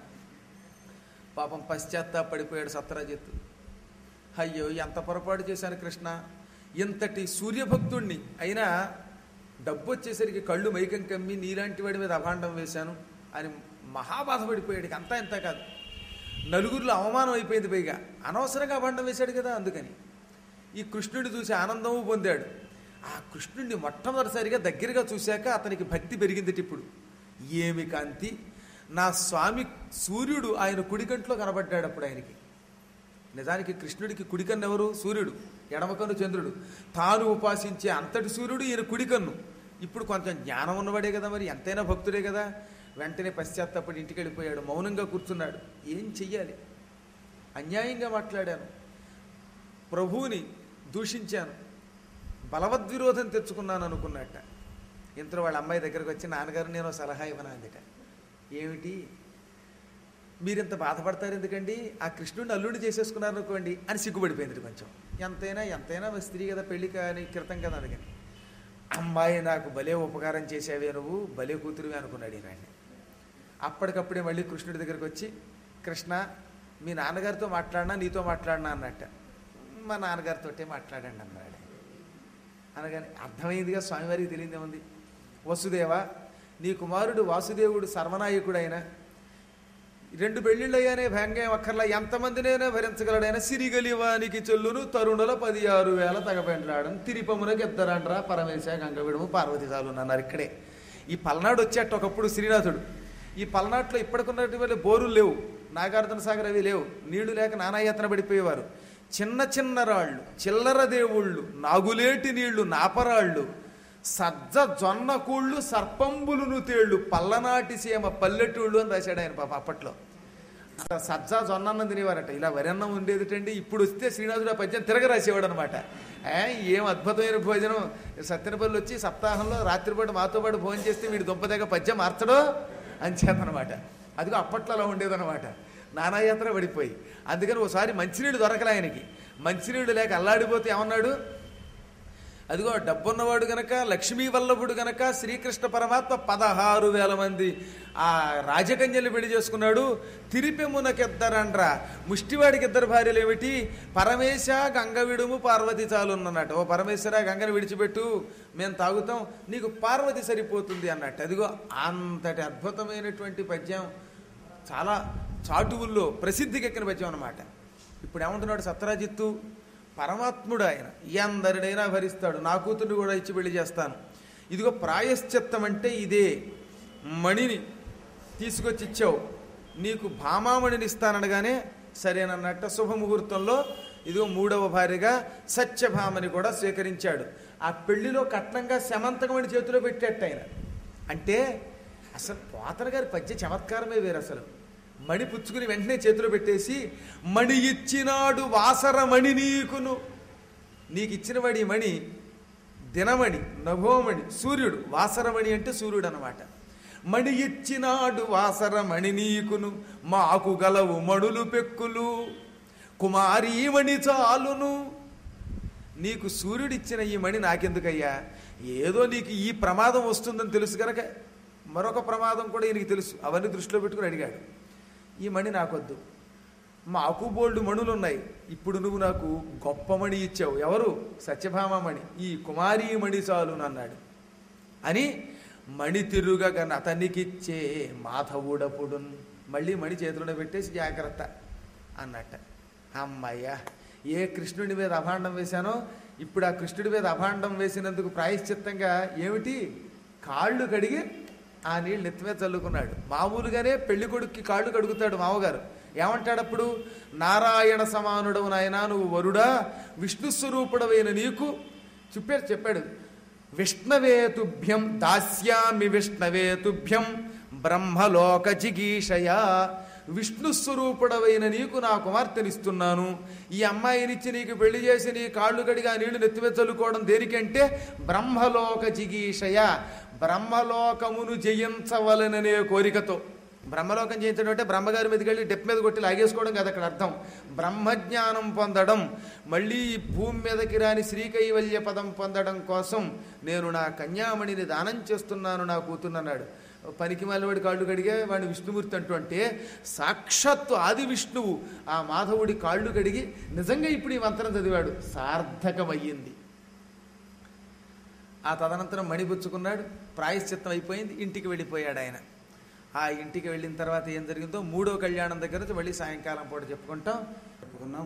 పాపం పశ్చాత్తాపడిపోయాడు సత్రాజిత్తు అయ్యో ఎంత పొరపాటు చేశాను కృష్ణ ఇంతటి సూర్యభక్తుణ్ణి అయినా డబ్బు వచ్చేసరికి కళ్ళు మైకం కమ్మి నీలాంటి వాడి మీద అభాండం వేశాను అని మహాబాధపడిపోయాడు ఇక అంతా ఇంత కాదు నలుగురిలో అవమానం అయిపోయింది పైగా అనవసరంగా అభాండం వేశాడు కదా అందుకని ఈ కృష్ణుడిని చూసి ఆనందము పొందాడు ఆ కృష్ణుడిని మొట్టమొదటిసారిగా దగ్గరగా చూశాక అతనికి భక్తి పెరిగింది ఇప్పుడు ఏమి కాంతి నా స్వామి సూర్యుడు ఆయన కుడికంట్లో కనబడ్డాడు అప్పుడు ఆయనకి నిజానికి కృష్ణుడికి కుడికన్ను ఎవరు సూర్యుడు ఎడమకన్ను చంద్రుడు తాను ఉపాసించే అంతటి సూర్యుడు ఈయన కుడికన్ను ఇప్పుడు కొంచెం జ్ఞానం ఉన్నవాడే కదా మరి ఎంతైనా భక్తుడే కదా వెంటనే పశ్చాత్తాపడి ఇంటికి వెళ్ళిపోయాడు మౌనంగా కూర్చున్నాడు ఏం చెయ్యాలి అన్యాయంగా మాట్లాడాను ప్రభువుని దూషించాను బలవద్విరోధం తెచ్చుకున్నాను అనుకున్నట్ట ఇంతలో వాళ్ళ అమ్మాయి దగ్గరకు వచ్చి నాన్నగారు నేను ఓ సలహా ఇవ్వను అందుట ఏమిటి మీరింత బాధపడతారు ఎందుకండి ఆ కృష్ణుడిని అల్లుడి చేసేసుకున్నారు అనుకోండి అని సిగ్గుపడిపోయింది కొంచెం ఎంతైనా ఎంతైనా ఒక స్త్రీ కదా పెళ్లి కానీ క్రితం కదా అందుకని అమ్మాయి నాకు భలే ఉపకారం చేసావే నువ్వు భలే కూతురువే అనుకున్నాడు ఈయన అప్పటికప్పుడే మళ్ళీ కృష్ణుడి దగ్గరికి వచ్చి కృష్ణ మీ నాన్నగారితో మాట్లాడినా నీతో మాట్లాడినా అన్నట్ట మా నాన్నగారితోటే మాట్లాడండి అన్నాడు అనగానే అర్థమైందిగా స్వామివారికి తెలియదే ఉంది వసుదేవ నీ కుమారుడు వాసుదేవుడు సర్వనాయకుడైన రెండు పెళ్లిళ్ళయ్యానే భయంగా అక్కర్లా ఎంతమందినైనా భరించగలడైనా సిరిగలివానికి చెల్లును తరుణుల పది ఆరు వేల తగపెంట్లాడని తిరిపమునకి ఎద్దరండ్రా పరమేశ గంగవిడము పార్వతి చాలు అన్నారు ఇక్కడే ఈ పల్నాడు వచ్చేట ఒకప్పుడు శ్రీనాథుడు ఈ పల్నాట్లో ఇప్పటికున్నటువంటి బోరులు లేవు నాగార్జున సాగర్ అవి లేవు నీళ్లు లేక నానాయాతన పడిపోయేవారు చిన్న చిన్న రాళ్ళు చిల్లర దేవుళ్ళు నాగులేటి నీళ్లు నాపరాళ్ళు సజ్జ జొన్న కూళ్ళు సర్పంబులును తేళ్ళు పల్లనాటి సీమ పల్లెటూళ్ళు అని రాశాడు ఆయన పాప అప్పట్లో అసలు సజ్జ జొన్న అన్నం తినేవారట ఇలా వరన్నం ఉండేదిటండి ఇప్పుడు వస్తే శ్రీనాథుడు ఆ పద్యం తిరగ రాసేవాడు అనమాట ఏం అద్భుతమైన భోజనం సత్యనపల్లి వచ్చి సప్తాహంలో రాత్రిపాటు మాతో పాటు భోజనం చేస్తే వీడి దుంపదగ్గ పద్యం మార్చడో అని చేతనమాట అదిగో అప్పట్లో అలా ఉండేదన్నమాట నానాయాత్ర పడిపోయి అందుకని ఒకసారి మంచినీళ్ళు దొరకలే ఆయనకి మంచినీళ్ళు లేక అల్లాడిపోతే ఏమన్నాడు అదిగో డబ్బున్నవాడు గనక లక్ష్మీ వల్లభుడు గనక శ్రీకృష్ణ పరమాత్మ పదహారు వేల మంది ఆ రాజకన్యలు పెళ్లి చేసుకున్నాడు తిరిపెమునకిద్దరండ్రా ముష్టివాడికి ఇద్దరు భార్యలు ఏమిటి పరమేశ గంగ విడుము పార్వతి చాలు అన్నట్టు ఓ పరమేశ్వర గంగను విడిచిపెట్టు మేము తాగుతాం నీకు పార్వతి సరిపోతుంది అన్నట్టు అదిగో అంతటి అద్భుతమైనటువంటి పద్యం చాలా చాటువుల్లో ప్రసిద్ధికెక్కిన పద్యం అన్నమాట ఇప్పుడు ఏమంటున్నాడు సత్రాజిత్తు పరమాత్ముడు ఆయన ఎందరినైనా భరిస్తాడు నా కూతుర్ని కూడా ఇచ్చి పెళ్లి చేస్తాను ఇదిగో ప్రాయశ్చిత్తం అంటే ఇదే మణిని తీసుకొచ్చి ఇచ్చావు నీకు భామామణిని ఇస్తాననగానే సరేనన్నట్ట శుభముహూర్తంలో ఇదిగో మూడవ భార్యగా సత్యభామని కూడా స్వీకరించాడు ఆ పెళ్లిలో కట్నంగా శమంతకమణి చేతిలో పెట్టేట ఆయన అంటే అసలు పోతన గారి పద్య చమత్కారమే వేరు అసలు మణి పుచ్చుకుని వెంటనే చేతిలో పెట్టేసి మణి ఇచ్చినాడు వాసర మణి నీకును నీకు ఇచ్చిన వాడి మణి దినమణి నభోమణి సూర్యుడు వాసరమణి అంటే సూర్యుడు అనమాట మణి ఇచ్చినాడు వాసరమణి నీకును మాకు గలవు మణులు పెక్కులు కుమారీమణి చాలును నీకు సూర్యుడిచ్చిన ఈ మణి నాకెందుకయ్యా ఏదో నీకు ఈ ప్రమాదం వస్తుందని తెలుసు కనుక మరొక ప్రమాదం కూడా ఈయనకి తెలుసు అవన్నీ దృష్టిలో పెట్టుకుని అడిగాడు ఈ మణి నాకొద్దు మాకు బోల్డు మణులు ఉన్నాయి ఇప్పుడు నువ్వు నాకు గొప్ప మణి ఇచ్చావు ఎవరు సత్యభామమణి ఈ కుమారీ మణి చాలు అన్నాడు అని మణి తిరుగగా అతనికిచ్చే మాధవుడపుడు మళ్ళీ మణి చేతిలో పెట్టేసి జాగ్రత్త అన్నట్ట అమ్మయ్యా ఏ కృష్ణుడి మీద అభాండం వేశానో ఇప్పుడు ఆ కృష్ణుడి మీద అభాండం వేసినందుకు ప్రాయశ్చిత్తంగా ఏమిటి కాళ్ళు కడిగి ఆ నీళ్ళు నెత్తి మీద చల్లుకున్నాడు మామూలుగానే పెళ్లి కొడుక్కి కాళ్ళు కడుగుతాడు మామగారు ఏమంటాడప్పుడు నారాయణ సమానుడవు నాయనా నువ్వు వరుడా విష్ణు స్వరూపుడవైన నీకు చెప్పాడు చెప్పాడు విష్ణవేతుభ్యం దాస్యామి విష్ణవేతుభ్యం బ్రహ్మలోక జిగీషయా విష్ణు స్వరూపుడవైన నీకు నా కుమార్తెనిస్తున్నాను ఈ అమ్మాయినిచ్చి నీకు పెళ్లి చేసి నీ కాళ్ళు కడిగా నీళ్లు నెత్తిమీద చల్లుకోవడం దేనికంటే బ్రహ్మలోక జిగీషయ బ్రహ్మలోకమును జయించవలననే కోరికతో బ్రహ్మలోకం జయించడం అంటే బ్రహ్మగారి మీదకి వెళ్ళి డెప్ మీద కొట్టి లాగేసుకోవడం కదా అక్కడ అర్థం బ్రహ్మజ్ఞానం పొందడం మళ్ళీ ఈ భూమి మీదకి రాని శ్రీకైవల్య పదం పొందడం కోసం నేను నా కన్యామణిని దానం చేస్తున్నాను నా కూతున్నన్నాడు పనికి వాడి కాళ్ళు కడిగే వాడిని విష్ణుమూర్తి అంటూ అంటే సాక్షాత్తు ఆది విష్ణువు ఆ మాధవుడి కాళ్ళు కడిగి నిజంగా ఇప్పుడు ఈ మంత్రం చదివాడు సార్థకమయ్యింది ఆ తదనంతరం మణిపుచ్చుకున్నాడు ప్రాయశ్చిత్తం అయిపోయింది ఇంటికి వెళ్ళిపోయాడు ఆయన ఆ ఇంటికి వెళ్ళిన తర్వాత ఏం జరిగిందో మూడో కళ్యాణం దగ్గర నుంచి మళ్ళీ సాయంకాలం పూట చెప్పుకుంటాం చెప్పుకున్నాం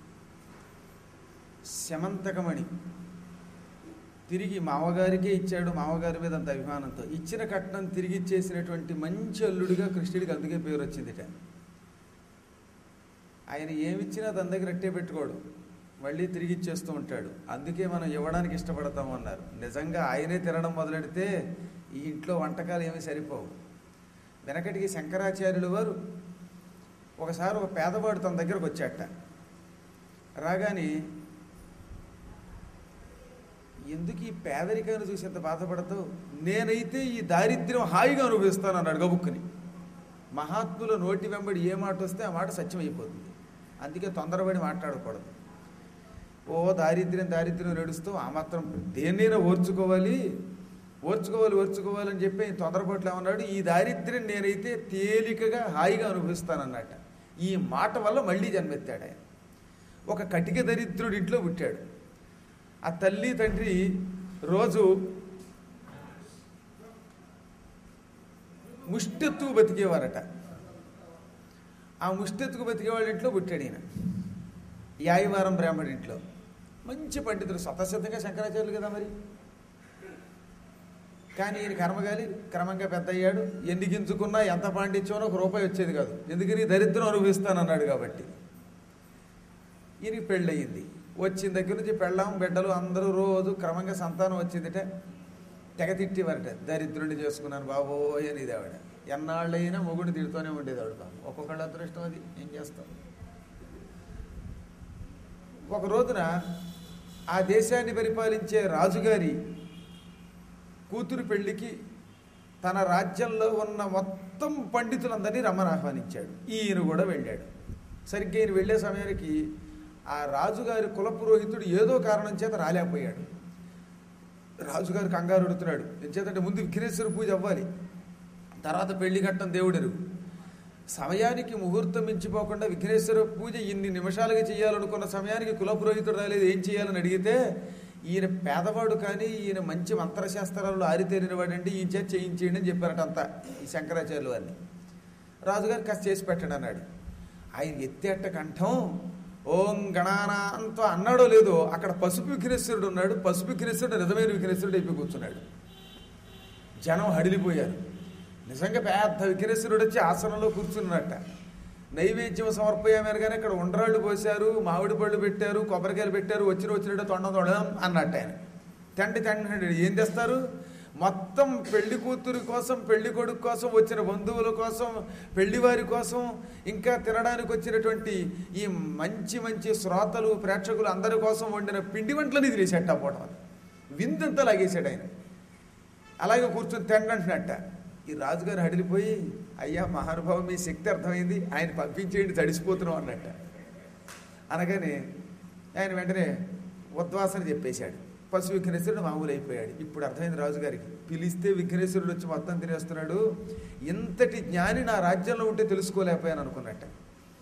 శమంతకమణి తిరిగి మామగారికే ఇచ్చాడు మామగారి మీద అంత అభిమానంతో ఇచ్చిన కట్నం తిరిగి ఇచ్చేసినటువంటి మంచి అల్లుడిగా కృష్ణుడికి అందుకే పేరు వచ్చిందిట ఆయన ఏమిచ్చినా తన దగ్గర అట్టే పెట్టుకోడు మళ్ళీ తిరిగి ఇచ్చేస్తూ ఉంటాడు అందుకే మనం ఇవ్వడానికి ఇష్టపడతాం అన్నారు నిజంగా ఆయనే తినడం మొదలెడితే ఈ ఇంట్లో వంటకాలు ఏమీ సరిపోవు వెనకటికి శంకరాచార్యులు వారు ఒకసారి ఒక పేదవాడు తన దగ్గరకు వచ్చాట రాగానే ఎందుకు ఈ పేదరికాన్ని చూసి ఎంత బాధపడతావు నేనైతే ఈ దారిద్ర్యం హాయిగా అనుభవిస్తాను అన్నాడు గబుక్కుని మహాత్ముల నోటి వెంబడి ఏ మాట వస్తే ఆ మాట సత్యం అయిపోతుంది అందుకే తొందరపడి మాట్లాడకూడదు ఓ దారిద్ర్యం దారిద్ర్యం నడుస్తూ ఆ మాత్రం దేన్నైనా ఓర్చుకోవాలి ఓర్చుకోవాలి ఓర్చుకోవాలి అని చెప్పి ఆయన తొందరపాట్లు ఏమన్నాడు ఈ దారిద్ర్యం నేనైతే తేలికగా హాయిగా అనుభవిస్తానన్నట ఈ మాట వల్ల మళ్ళీ జన్మెత్తాడు ఆయన ఒక కటిక దరిద్రుడి ఇంట్లో పుట్టాడు ఆ తల్లి తండ్రి రోజు ముష్టెత్తు బతికేవారట ఆ ముష్టెత్తుకు బతికేవాడి ఇంట్లో పుట్టాడు ఈయన యాయవారం బ్రాహ్మడి ఇంట్లో మంచి పండితుడు స్వతసిద్ధంగా శంకరాచార్యులు కదా మరి కానీ ఈయన కర్మగాలి క్రమంగా పెద్ద అయ్యాడు ఎన్ని గింజుకున్నా ఎంత పాండిత్యమో ఒక రూపాయి వచ్చేది కాదు ఎందుకని దరిద్రం అనుభవిస్తానన్నాడు కాబట్టి ఈయనకి పెళ్ళయింది వచ్చిన దగ్గర నుంచి పెళ్ళాం బిడ్డలు అందరూ రోజు క్రమంగా సంతానం వచ్చిందిట తెగ తిట్టేవారట దరిద్రుడిని చేసుకున్నాను బాబోయ్ అనేది ఆవిడ ఎన్నాళ్ళైనా మొగుడిని తిడుతూనే ఉండేది ఆవిడ పాపం ఒక్కొక్కళ్ళ అదృష్టం అది ఏం చేస్తాం ఒక రోజున ఆ దేశాన్ని పరిపాలించే రాజుగారి కూతురు పెళ్లికి తన రాజ్యంలో ఉన్న మొత్తం పండితులందరినీ రమ్మని ఆహ్వానించాడు ఈయన కూడా వెళ్ళాడు సరిగ్గా ఈయన వెళ్ళే సమయానికి ఆ రాజుగారి కులపురోహితుడు ఏదో కారణం చేత రాలేకపోయాడు రాజుగారు కంగారు అడుగుతున్నాడు ఎంచేతంటే ముందు విఘ్నేశ్వర పూజ అవ్వాలి తర్వాత పెళ్లి కట్టం దేవుడరు సమయానికి ముహూర్తం మించిపోకుండా విఘ్నేశ్వర పూజ ఇన్ని నిమిషాలుగా చేయాలనుకున్న సమయానికి కులపురోహితుడు రాలేదు ఏం చేయాలని అడిగితే ఈయన పేదవాడు కానీ ఈయన మంచి మంత్రశాస్త్రాల్లో ఆరితేరిన వాడండి ఈయన చేత చేయించేయండి అని చెప్పారట అంతా ఈ శంకరాచార్యులు వారిని రాజుగారు కాస్త చేసి పెట్టండి అన్నాడు ఆయన ఎత్తేట కంఠం ఓం గణానాంతో అన్నాడో లేదో అక్కడ పసుపు విఘ్నేశ్వరుడు ఉన్నాడు పసుపు విఘ్నేశ్వరుడు నిజమైన విఘ్నేశ్వరుడు అయిపోయి కూర్చున్నాడు జనం హడిలిపోయారు నిజంగా పెద్ద విఘ్నేశ్వరుడు వచ్చి ఆసనంలో కూర్చున్నట్ట నైవేద్యం సమర్పయామని కానీ ఇక్కడ ఉండ్రాళ్ళు పోశారు మామిడి పళ్ళు పెట్టారు కొబ్బరికాయలు పెట్టారు వచ్చిన వచ్చినట్టు తొండ తొడదాం అన్నట్టు ఆయన తండ్రి తండ్రి ఏం తెస్తారు మొత్తం పెళ్లి కూతురు కోసం పెళ్లి కొడుకు కోసం వచ్చిన బంధువుల కోసం పెళ్లివారి కోసం ఇంకా తినడానికి వచ్చినటువంటి ఈ మంచి మంచి శ్రోతలు ప్రేక్షకులు అందరి కోసం వండిన పిండి వంటలని తినేసేట పోవటం వింతంతా లాగేశాడు ఆయన అలాగే కూర్చొని తిండంటున్నట్ట ఈ రాజుగారు హడిలిపోయి అయ్యా మహానుభావం మీ శక్తి అర్థమైంది ఆయన పంపించేయండి తడిసిపోతున్నాం అన్నట్ట అనగానే ఆయన వెంటనే ఉద్వాసన చెప్పేశాడు పశు విఘ్నేశ్వరుడు మామూలు అయిపోయాడు ఇప్పుడు అర్థమైంది రాజుగారికి పిలిస్తే విఘ్నేశ్వరుడు వచ్చి మొత్తం తినేస్తున్నాడు ఇంతటి జ్ఞాని నా రాజ్యంలో ఉంటే తెలుసుకోలేకపోయాను అనుకున్నట్ట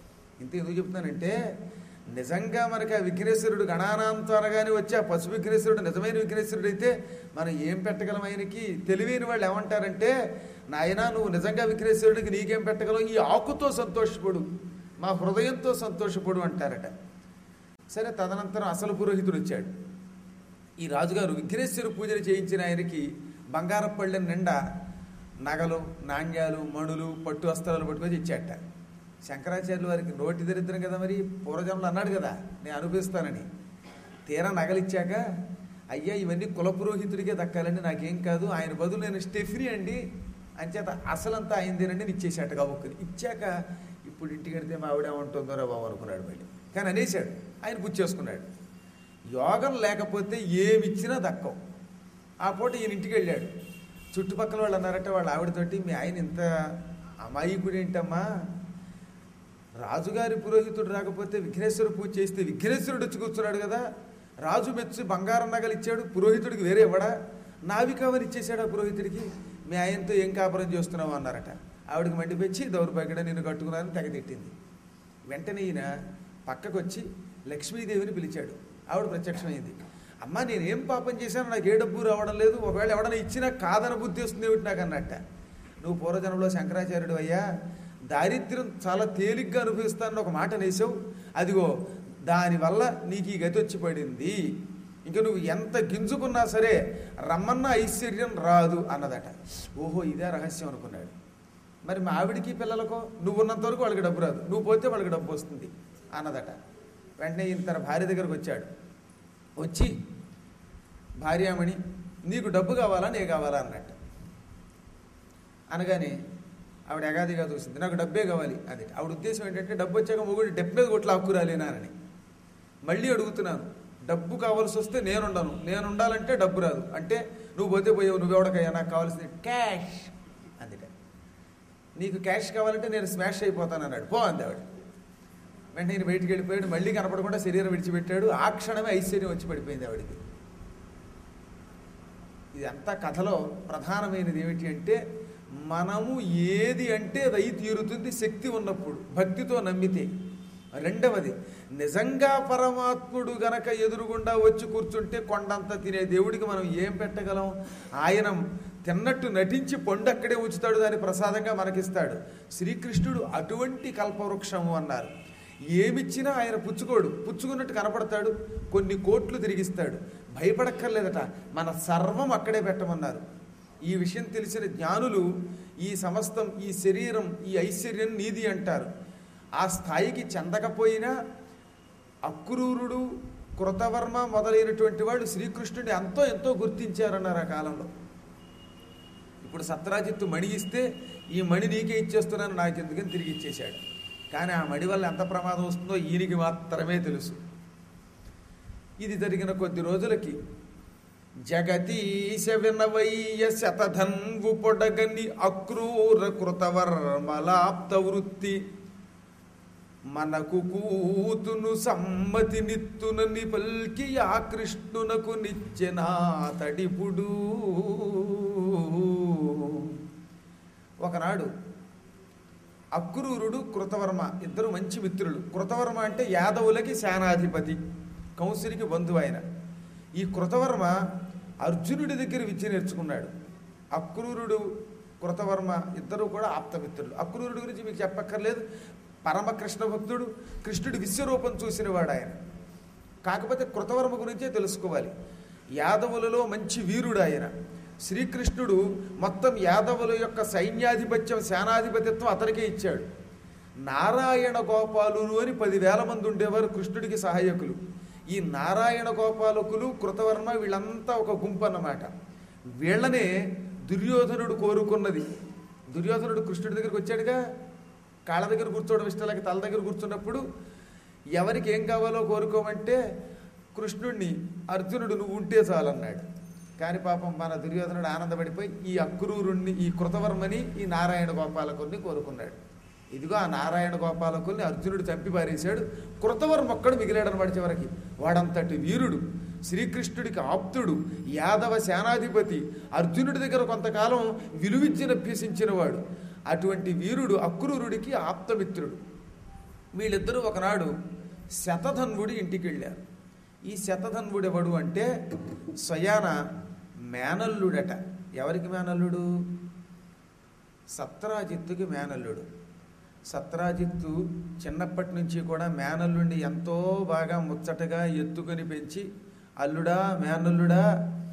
ఇంత ఎందుకు చెప్తున్నానంటే నిజంగా మనకి ఆ విఘ్నేశ్వరుడు గణానాంతరగానే వచ్చి ఆ పశు విఘ్నేశ్వరుడు నిజమైన విఘ్నేశ్వరుడు అయితే మనం ఏం పెట్టగలం ఆయనకి తెలివైన వాళ్ళు ఏమంటారంటే నాయనా నువ్వు నిజంగా విఘ్నేశ్వరుడికి నీకేం పెట్టగలం ఈ ఆకుతో సంతోషపడు మా హృదయంతో సంతోషపడు అంటారట సరే తదనంతరం అసలు పురోహితుడు వచ్చాడు ఈ రాజుగారు విఘ్నేశ్వర పూజలు చేయించిన ఆయనకి బంగారపు పళ్ళెం నిండా నగలు నాణ్యాలు మణులు పట్టు వస్త్రాలు పట్టుకొని ఇచ్చాట శంకరాచార్యులు వారికి నోటి దరిద్రం కదా మరి పూర్వజంలో అన్నాడు కదా నేను అనుభవిస్తానని తీరా నగలిచ్చాక అయ్యా ఇవన్నీ కుల పురోహితుడికే దక్కాలండి నాకేం కాదు ఆయన బదులు నేను స్టెఫ్రీ అండి అంచేత అసలంతా అయిందేనండి ఇచ్చేసాట కబుక్కుని ఇచ్చాక ఇప్పుడు ఇంటికి వెడితే మా ఆవిడ ఏమంటుందో రా బాబు అనుకున్నాడు మళ్ళీ కానీ అనేసాడు ఆయన పుచ్చేసుకున్నాడు యోగం లేకపోతే ఏమిచ్చినా దక్కవు ఆ పూట ఈయన ఇంటికి వెళ్ళాడు చుట్టుపక్కల వాళ్ళు అన్నారట వాళ్ళ ఆవిడతోటి మీ ఆయన ఇంత అమాయకుడు ఏంటమ్మా రాజుగారి పురోహితుడు రాకపోతే విఘ్నేశ్వర పూజ చేస్తే విఘ్నేశ్వరుడు వచ్చి కూర్చున్నాడు కదా రాజు మెచ్చి బంగారం నగలు ఇచ్చాడు పురోహితుడికి వేరే ఇవ్వడా నావి కావని ఇచ్చేసాడు ఆ పురోహితుడికి మీ ఆయనతో ఏం కాపురం చేస్తున్నావు అన్నారట ఆవిడకి మండిపెచ్చి దౌర్భాగ్యడ నిన్ను కట్టుకున్నానని తెగతిట్టింది వెంటనే ఈయన పక్కకు వచ్చి లక్ష్మీదేవిని పిలిచాడు ఆవిడ ప్రత్యక్షమైంది అమ్మ నేనేం పాపం చేశాను నాకు ఏ డబ్బు రావడం లేదు ఒకవేళ ఎవడన్నా ఇచ్చినా కాదన బుద్ధి వస్తుంది ఏమిటి నాకు అన్నట్ట నువ్వు పూర్వజనంలో శంకరాచార్యుడు అయ్యా దారిద్ర్యం చాలా తేలిగ్గా అనుభవిస్తానని ఒక మాట నేసావు అదిగో దానివల్ల నీకు ఈ గతి వచ్చి పడింది ఇంకా నువ్వు ఎంత గింజుకున్నా సరే రమ్మన్న ఐశ్వర్యం రాదు అన్నదట ఓహో ఇదే రహస్యం అనుకున్నాడు మరి మా ఆవిడికి పిల్లలకో నువ్వు ఉన్నంత వరకు వాళ్ళకి డబ్బు రాదు నువ్వు పోతే వాళ్ళకి డబ్బు వస్తుంది అన్నదట వెంటనే ఈయన తన భార్య దగ్గరకు వచ్చాడు వచ్చి భార్యామణి నీకు డబ్బు కావాలా నే కావాలా అన్నట్టు అనగానే ఆవిడ ఎగాదిగా చూసింది నాకు డబ్బే కావాలి అది ఆవిడ ఉద్దేశం ఏంటంటే డబ్బు వచ్చాక మొగుడు డెప్ మీద కొట్లు హక్కురాలేనానని మళ్ళీ అడుగుతున్నాను డబ్బు కావాల్సి వస్తే నేనుండను నేను ఉండాలంటే డబ్బు రాదు అంటే నువ్వు పోతే పోయావు నువ్వెవడకయ్యా నాకు కావాల్సింది క్యాష్ అందుకే నీకు క్యాష్ కావాలంటే నేను స్మాష్ అయిపోతాను అన్నాడు పో అంది ఆవిడ వెంటనే నేను బయటికి వెళ్ళిపోయాడు మళ్ళీ కనపడకుండా శరీరం విడిచిపెట్టాడు ఆ క్షణమే ఐశ్వర్యం వచ్చి పడిపోయింది ఆవిడికి ఇదంతా కథలో ప్రధానమైనది ఏమిటి అంటే మనము ఏది అంటే అది అయి తీరుతుంది శక్తి ఉన్నప్పుడు భక్తితో నమ్మితే రెండవది నిజంగా పరమాత్ముడు గనక ఎదురుగుండా వచ్చి కూర్చుంటే కొండంత తినే దేవుడికి మనం ఏం పెట్టగలం ఆయన తిన్నట్టు నటించి పండు అక్కడే ఉంచుతాడు దాని ప్రసాదంగా మనకిస్తాడు శ్రీకృష్ణుడు అటువంటి కల్పవృక్షము అన్నారు ఏమిచ్చినా ఆయన పుచ్చుకోడు పుచ్చుకున్నట్టు కనపడతాడు కొన్ని కోట్లు తిరిగిస్తాడు భయపడక్కర్లేదట మన సర్వం అక్కడే పెట్టమన్నారు ఈ విషయం తెలిసిన జ్ఞానులు ఈ సమస్తం ఈ శరీరం ఈ ఐశ్వర్యం నీది అంటారు ఆ స్థాయికి చెందకపోయినా అక్రూరుడు కృతవర్మ మొదలైనటువంటి వాళ్ళు శ్రీకృష్ణుడిని ఎంతో ఎంతో గుర్తించారన్నారు ఆ కాలంలో ఇప్పుడు సత్రాజిత్తు మణి ఇస్తే ఈ మణి నీకే ఇచ్చేస్తున్నాను నాకు ఎందుకని తిరిగి ఇచ్చేశాడు కానీ ఆ మణి వల్ల ఎంత ప్రమాదం వస్తుందో ఈయనకి మాత్రమే తెలుసు ఇది జరిగిన కొద్ది రోజులకి జగతీశ వినవయ్య శతధన్వు పొడగని అక్రూర కృతవర్మలాప్త వృత్తి మనకు కూతును సమ్మతి నిత్తునని పల్కి ఆ కృష్ణునకు నిచ్చెనా తడిపుడు ఒకనాడు అక్రూరుడు కృతవర్మ ఇద్దరు మంచి మిత్రులు కృతవర్మ అంటే యాదవులకి సేనాధిపతి కంసునికి బంధువు ఆయన ఈ కృతవర్మ అర్జునుడి దగ్గర విద్య నేర్చుకున్నాడు అక్రూరుడు కృతవర్మ ఇద్దరు కూడా ఆప్తమిత్రులు అక్రూరుడి గురించి మీకు చెప్పక్కర్లేదు పరమ కృష్ణ భక్తుడు కృష్ణుడి విశ్వరూపం చూసినవాడు ఆయన కాకపోతే కృతవర్మ గురించే తెలుసుకోవాలి యాదవులలో మంచి వీరుడు ఆయన శ్రీకృష్ణుడు మొత్తం యాదవుల యొక్క సైన్యాధిపత్యం సేనాధిపతిత్వం అతనికే ఇచ్చాడు నారాయణ గోపాలులు అని పదివేల మంది ఉండేవారు కృష్ణుడికి సహాయకులు ఈ నారాయణ గోపాలకులు కృతవర్మ వీళ్ళంతా ఒక గుంపు అన్నమాట వీళ్ళనే దుర్యోధనుడు కోరుకున్నది దుర్యోధనుడు కృష్ణుడి దగ్గరికి వచ్చాడుగా కాళ్ళ దగ్గర కూర్చోవడం ఇష్టం లేక తల దగ్గర కూర్చున్నప్పుడు ఎవరికి ఏం కావాలో కోరుకోమంటే కృష్ణుడిని అర్జునుడు నువ్వు ఉంటే చాలన్నాడు కానీ పాపం మన దుర్యోధనుడు ఆనందపడిపోయి ఈ అక్రూరుణ్ణి ఈ కృతవర్మని ఈ నారాయణ గోపాలకుల్ని కోరుకున్నాడు ఇదిగో ఆ నారాయణ గోపాలకుల్ని అర్జునుడు చంపి పారేశాడు కృతవర్మ ఒక్కడు మిగిలాడనమాట చివరికి వాడంతటి వీరుడు శ్రీకృష్ణుడికి ఆప్తుడు యాదవ సేనాధిపతి అర్జునుడి దగ్గర కొంతకాలం విలువిద్యను అభ్యసించిన వాడు అటువంటి వీరుడు అక్రూరుడికి ఆప్తమిత్రుడు వీళ్ళిద్దరూ ఒకనాడు శతధన్వుడి ఇంటికి వెళ్ళారు ఈ శతధన్వుడు ఎవడు అంటే స్వయాన మేనల్లుడట ఎవరికి మేనల్లుడు సత్రాజిత్తుకి మేనల్లుడు సత్రాజిత్తు చిన్నప్పటి నుంచి కూడా మేనల్లుండి ఎంతో బాగా ముచ్చటగా ఎత్తుకొని పెంచి అల్లుడా మేనల్లుడా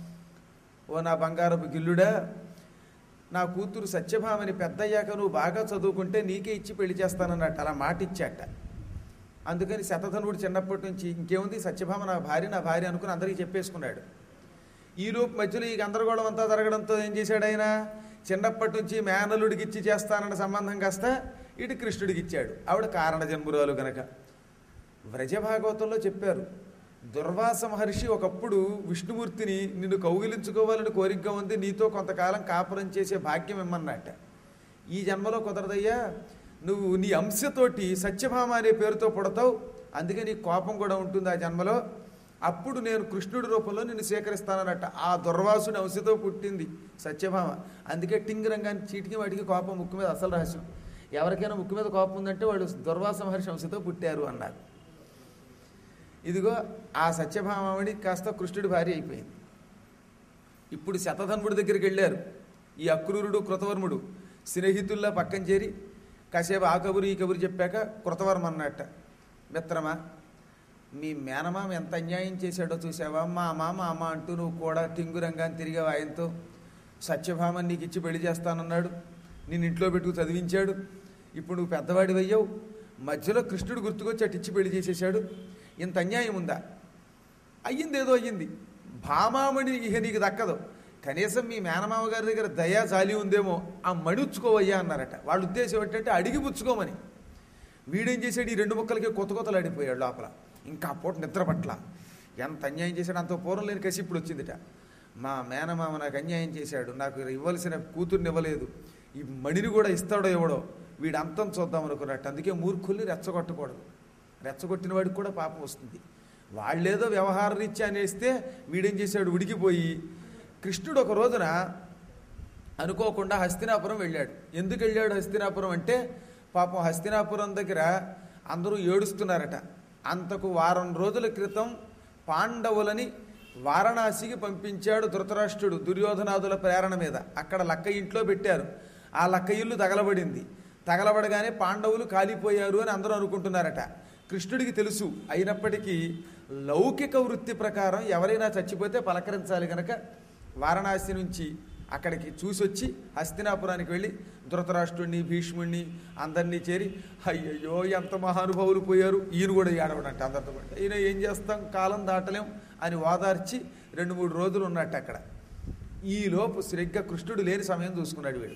ఓ నా బంగారపు గిల్లుడా నా కూతురు సత్యభామని పెద్దయ్యాక నువ్వు బాగా చదువుకుంటే నీకే ఇచ్చి పెళ్లి చేస్తానన్నట్టు అలా మాట ఇచ్చాట అందుకని శతధనుడు చిన్నప్పటి నుంచి ఇంకేముంది సత్యభామ నా భార్య నా భార్య అనుకుని అందరికీ చెప్పేసుకున్నాడు ఈలోపు మధ్యలో ఈ గందరగోళం అంతా జరగడంతో ఏం చేశాడు ఆయన చిన్నప్పటి నుంచి మేనలుడికి ఇచ్చి చేస్తానన్న సంబంధం కాస్త ఇటు కృష్ణుడికి ఇచ్చాడు ఆవిడ కారణ జన్మురాలు గనక వ్రజభాగవతంలో చెప్పారు దుర్వాస మహర్షి ఒకప్పుడు విష్ణుమూర్తిని నిన్ను కౌగిలించుకోవాలని కోరికగా ఉంది నీతో కొంతకాలం కాపురం చేసే భాగ్యం ఇమ్మన్నట్ట ఈ జన్మలో కుదరదయ్యా నువ్వు నీ అంశతోటి సత్యభామ అనే పేరుతో పుడతావు అందుకే నీ కోపం కూడా ఉంటుంది ఆ జన్మలో అప్పుడు నేను కృష్ణుడి రూపంలో నిన్ను స్వీకరిస్తానన్నట్ట ఆ దుర్వాసుని అంశతో పుట్టింది సత్యభామ అందుకే టింగ్ రంగాన్ని చీటికి వాటికి కోపం ముక్కు మీద అసలు రహస్యం ఎవరికైనా ముక్కు మీద కోపం ఉందంటే వాళ్ళు దుర్వాస మహర్షి అంశతో పుట్టారు అన్నారు ఇదిగో ఆ సత్యభామావళి కాస్త కృష్ణుడి భార్య అయిపోయింది ఇప్పుడు శతధన్వుడి దగ్గరికి వెళ్ళారు ఈ అక్రూరుడు కృతవర్ముడు స్నేహితుల్లా పక్కన చేరి కాసేపు ఆ కబురు ఈ కబురు చెప్పాక కృతవర్మ అన్నట్ట మిత్రమా మీ మేనమామ ఎంత అన్యాయం చేశాడో చూసావా మా అమ్మ మా అమ్మ అంటూ నువ్వు కూడా టింగురంగాన్ని తిరిగావు ఆయనతో సత్యభామని నీకు ఇచ్చి పెళ్లి చేస్తానన్నాడు నేను ఇంట్లో పెట్టుకు చదివించాడు ఇప్పుడు నువ్వు పెద్దవాడి అయ్యావు మధ్యలో కృష్ణుడు గుర్తుకొచ్చి అటు ఇచ్చి పెళ్లి చేసేశాడు ఇంత అన్యాయం ఉందా అయ్యింది ఏదో అయ్యింది భామామణి ఇక నీకు దక్కదు కనీసం మీ మేనమామ గారి దగ్గర దయా జాలి ఉందేమో ఆ మణుచ్చుకోవయ్యా అన్నారట వాళ్ళ ఉద్దేశం ఏంటంటే అడిగి పుచ్చుకోమని వీడేం చేశాడు ఈ రెండు ముక్కలకి కొత్త కొత్తలు ఆడిపోయాడు లోపల ఇంకా ఆ పూట నిద్ర పట్ల ఎంత అన్యాయం చేశాడు అంత పూర్వం లేని కసి ఇప్పుడు వచ్చిందిట మా మేనమామ నాకు అన్యాయం చేశాడు నాకు ఇవ్వలసిన కూతుర్ని ఇవ్వలేదు ఈ మణిని కూడా ఇస్తాడో ఇవ్వడో వీడు అంతం చూద్దాం అనుకున్నట్టు అందుకే మూర్ఖుల్ని రెచ్చగొట్టకూడదు రెచ్చగొట్టిన వాడికి కూడా పాపం వస్తుంది వాళ్ళేదో వ్యవహార రీత్యా అనేస్తే వీడేం చేశాడు ఉడికిపోయి కృష్ణుడు ఒక రోజున అనుకోకుండా హస్తినాపురం వెళ్ళాడు ఎందుకు వెళ్ళాడు హస్తినాపురం అంటే పాపం హస్తినాపురం దగ్గర అందరూ ఏడుస్తున్నారట అంతకు వారం రోజుల క్రితం పాండవులని వారణాసికి పంపించాడు ధృతరాష్ట్రుడు దుర్యోధనాదుల ప్రేరణ మీద అక్కడ లక్క ఇంట్లో పెట్టారు ఆ లక్క ఇల్లు తగలబడింది తగలబడగానే పాండవులు కాలిపోయారు అని అందరూ అనుకుంటున్నారట కృష్ణుడికి తెలుసు అయినప్పటికీ లౌకిక వృత్తి ప్రకారం ఎవరైనా చచ్చిపోతే పలకరించాలి కనుక వారణాసి నుంచి అక్కడికి చూసొచ్చి హస్తినాపురానికి వెళ్ళి ధృతరాష్ట్రుడిని భీష్ముడిని అందరినీ చేరి అయ్యయ్యో ఎంత మహానుభావులు పోయారు ఈయన కూడా ఏడవడంట అందరితో పాటు ఈయన ఏం చేస్తాం కాలం దాటలేం అని ఓదార్చి రెండు మూడు రోజులు ఉన్నట్టు అక్కడ ఈలోపు సరిగ్గా కృష్ణుడు లేని సమయం చూసుకున్నాడు వీడు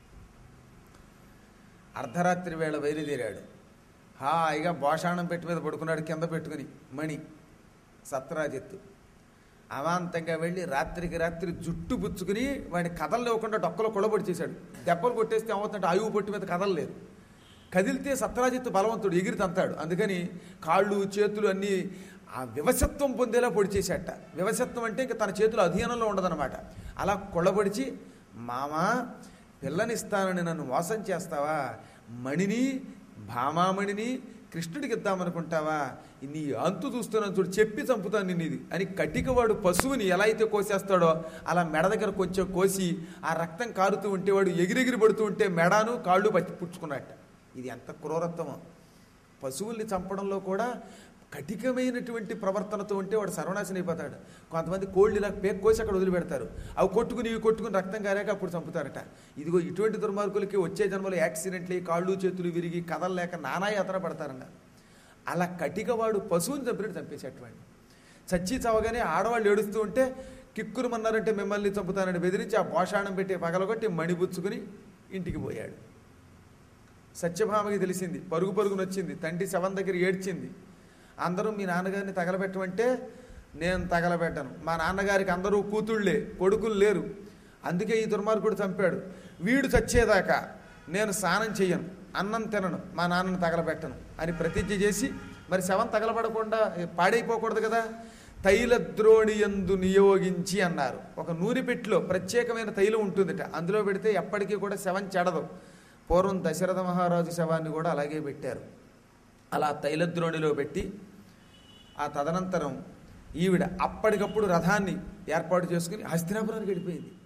అర్ధరాత్రి వేళ బయలుదేరాడు హాయిగా భోషాణం పెట్టి మీద పడుకున్నాడు కింద పెట్టుకుని మణి సత్రాజిత్తు అమాంతంగా వెళ్ళి రాత్రికి రాత్రి జుట్టు పుచ్చుకుని వాడిని కదలలేకుండా డొక్కలో కొడబడి చేశాడు దెబ్బలు కొట్టేస్తే ఏమవుతుందంటే ఆయువు పొట్టి మీద కదలలేదు కదిలితే సత్రాజిత్తు బలవంతుడు ఎగిరి తంతాడు అందుకని కాళ్ళు చేతులు అన్నీ ఆ వివసత్వం పొందేలా పొడి చేశాట వివసత్వం అంటే ఇంకా తన చేతులు అధీనంలో ఉండదన్నమాట అలా కొళ్ళబడిచి మామా పిల్లనిస్తానని నన్ను మోసం చేస్తావా మణిని భామామణిని కృష్ణుడికి ఇద్దామనుకుంటావా నీ అంతు చూస్తున్నాను చూడు చెప్పి చంపుతాను నిన్ను ఇది అని కటికవాడు పశువుని ఎలా అయితే కోసేస్తాడో అలా మెడ దగ్గర కొంచెం కోసి ఆ రక్తం కారుతూ ఉంటే వాడు ఎగిరెగిరి పడుతూ ఉంటే మెడాను కాళ్ళు పచ్చి పుచ్చుకున్నట్ట ఇది ఎంత క్రూరత్వమో పశువుల్ని చంపడంలో కూడా కఠికమైనటువంటి ప్రవర్తనతో ఉంటే వాడు సర్వనాశనం అయిపోతాడు కొంతమంది కోళ్ళు ఇలా పేక్ కోసి అక్కడ వదిలిపెడతారు అవి కొట్టుకుని ఇవి కొట్టుకుని రక్తం కారాక అప్పుడు చంపుతారట ఇదిగో ఇటువంటి దుర్మార్గులకి వచ్చే జన్మలో యాక్సిడెంట్లు కాళ్ళు చేతులు విరిగి కదలలేక నానా యాతన పడతారన్నారు అలా కటికవాడు పశువుని చంపినట్టు చంపేసేటువంటి చచ్చి చవగానే ఆడవాళ్ళు ఏడుస్తూ ఉంటే కిక్కురుమన్నారంటే మిమ్మల్ని చంపుతానని బెదిరించి ఆ పోషాణం పెట్టి పగలగొట్టి మణిబుచ్చుకుని ఇంటికి పోయాడు సత్యభామకి తెలిసింది పరుగు పరుగున వచ్చింది తండ్రి శవం దగ్గర ఏడ్చింది అందరూ మీ నాన్నగారిని తగలబెట్టమంటే నేను తగలబెట్టను మా నాన్నగారికి అందరూ కూతుళ్ళే కొడుకులు లేరు అందుకే ఈ దుర్మార్గుడు చంపాడు వీడు చచ్చేదాకా నేను స్నానం చెయ్యను అన్నం తినను మా నాన్నను తగలబెట్టను అని ప్రతిజ్ఞ చేసి మరి శవం తగలబడకుండా పాడైపోకూడదు కదా తైలద్రోణి యందు నియోగించి అన్నారు ఒక నూనె పెట్టిలో ప్రత్యేకమైన తైలం ఉంటుందిట అందులో పెడితే ఎప్పటికీ కూడా శవం చెడదు పూర్వం దశరథ మహారాజు శవాన్ని కూడా అలాగే పెట్టారు అలా తైలద్రోణిలో పెట్టి ఆ తదనంతరం ఈవిడ అప్పటికప్పుడు రథాన్ని ఏర్పాటు చేసుకుని హస్తినాపురానికి వెళ్ళిపోయింది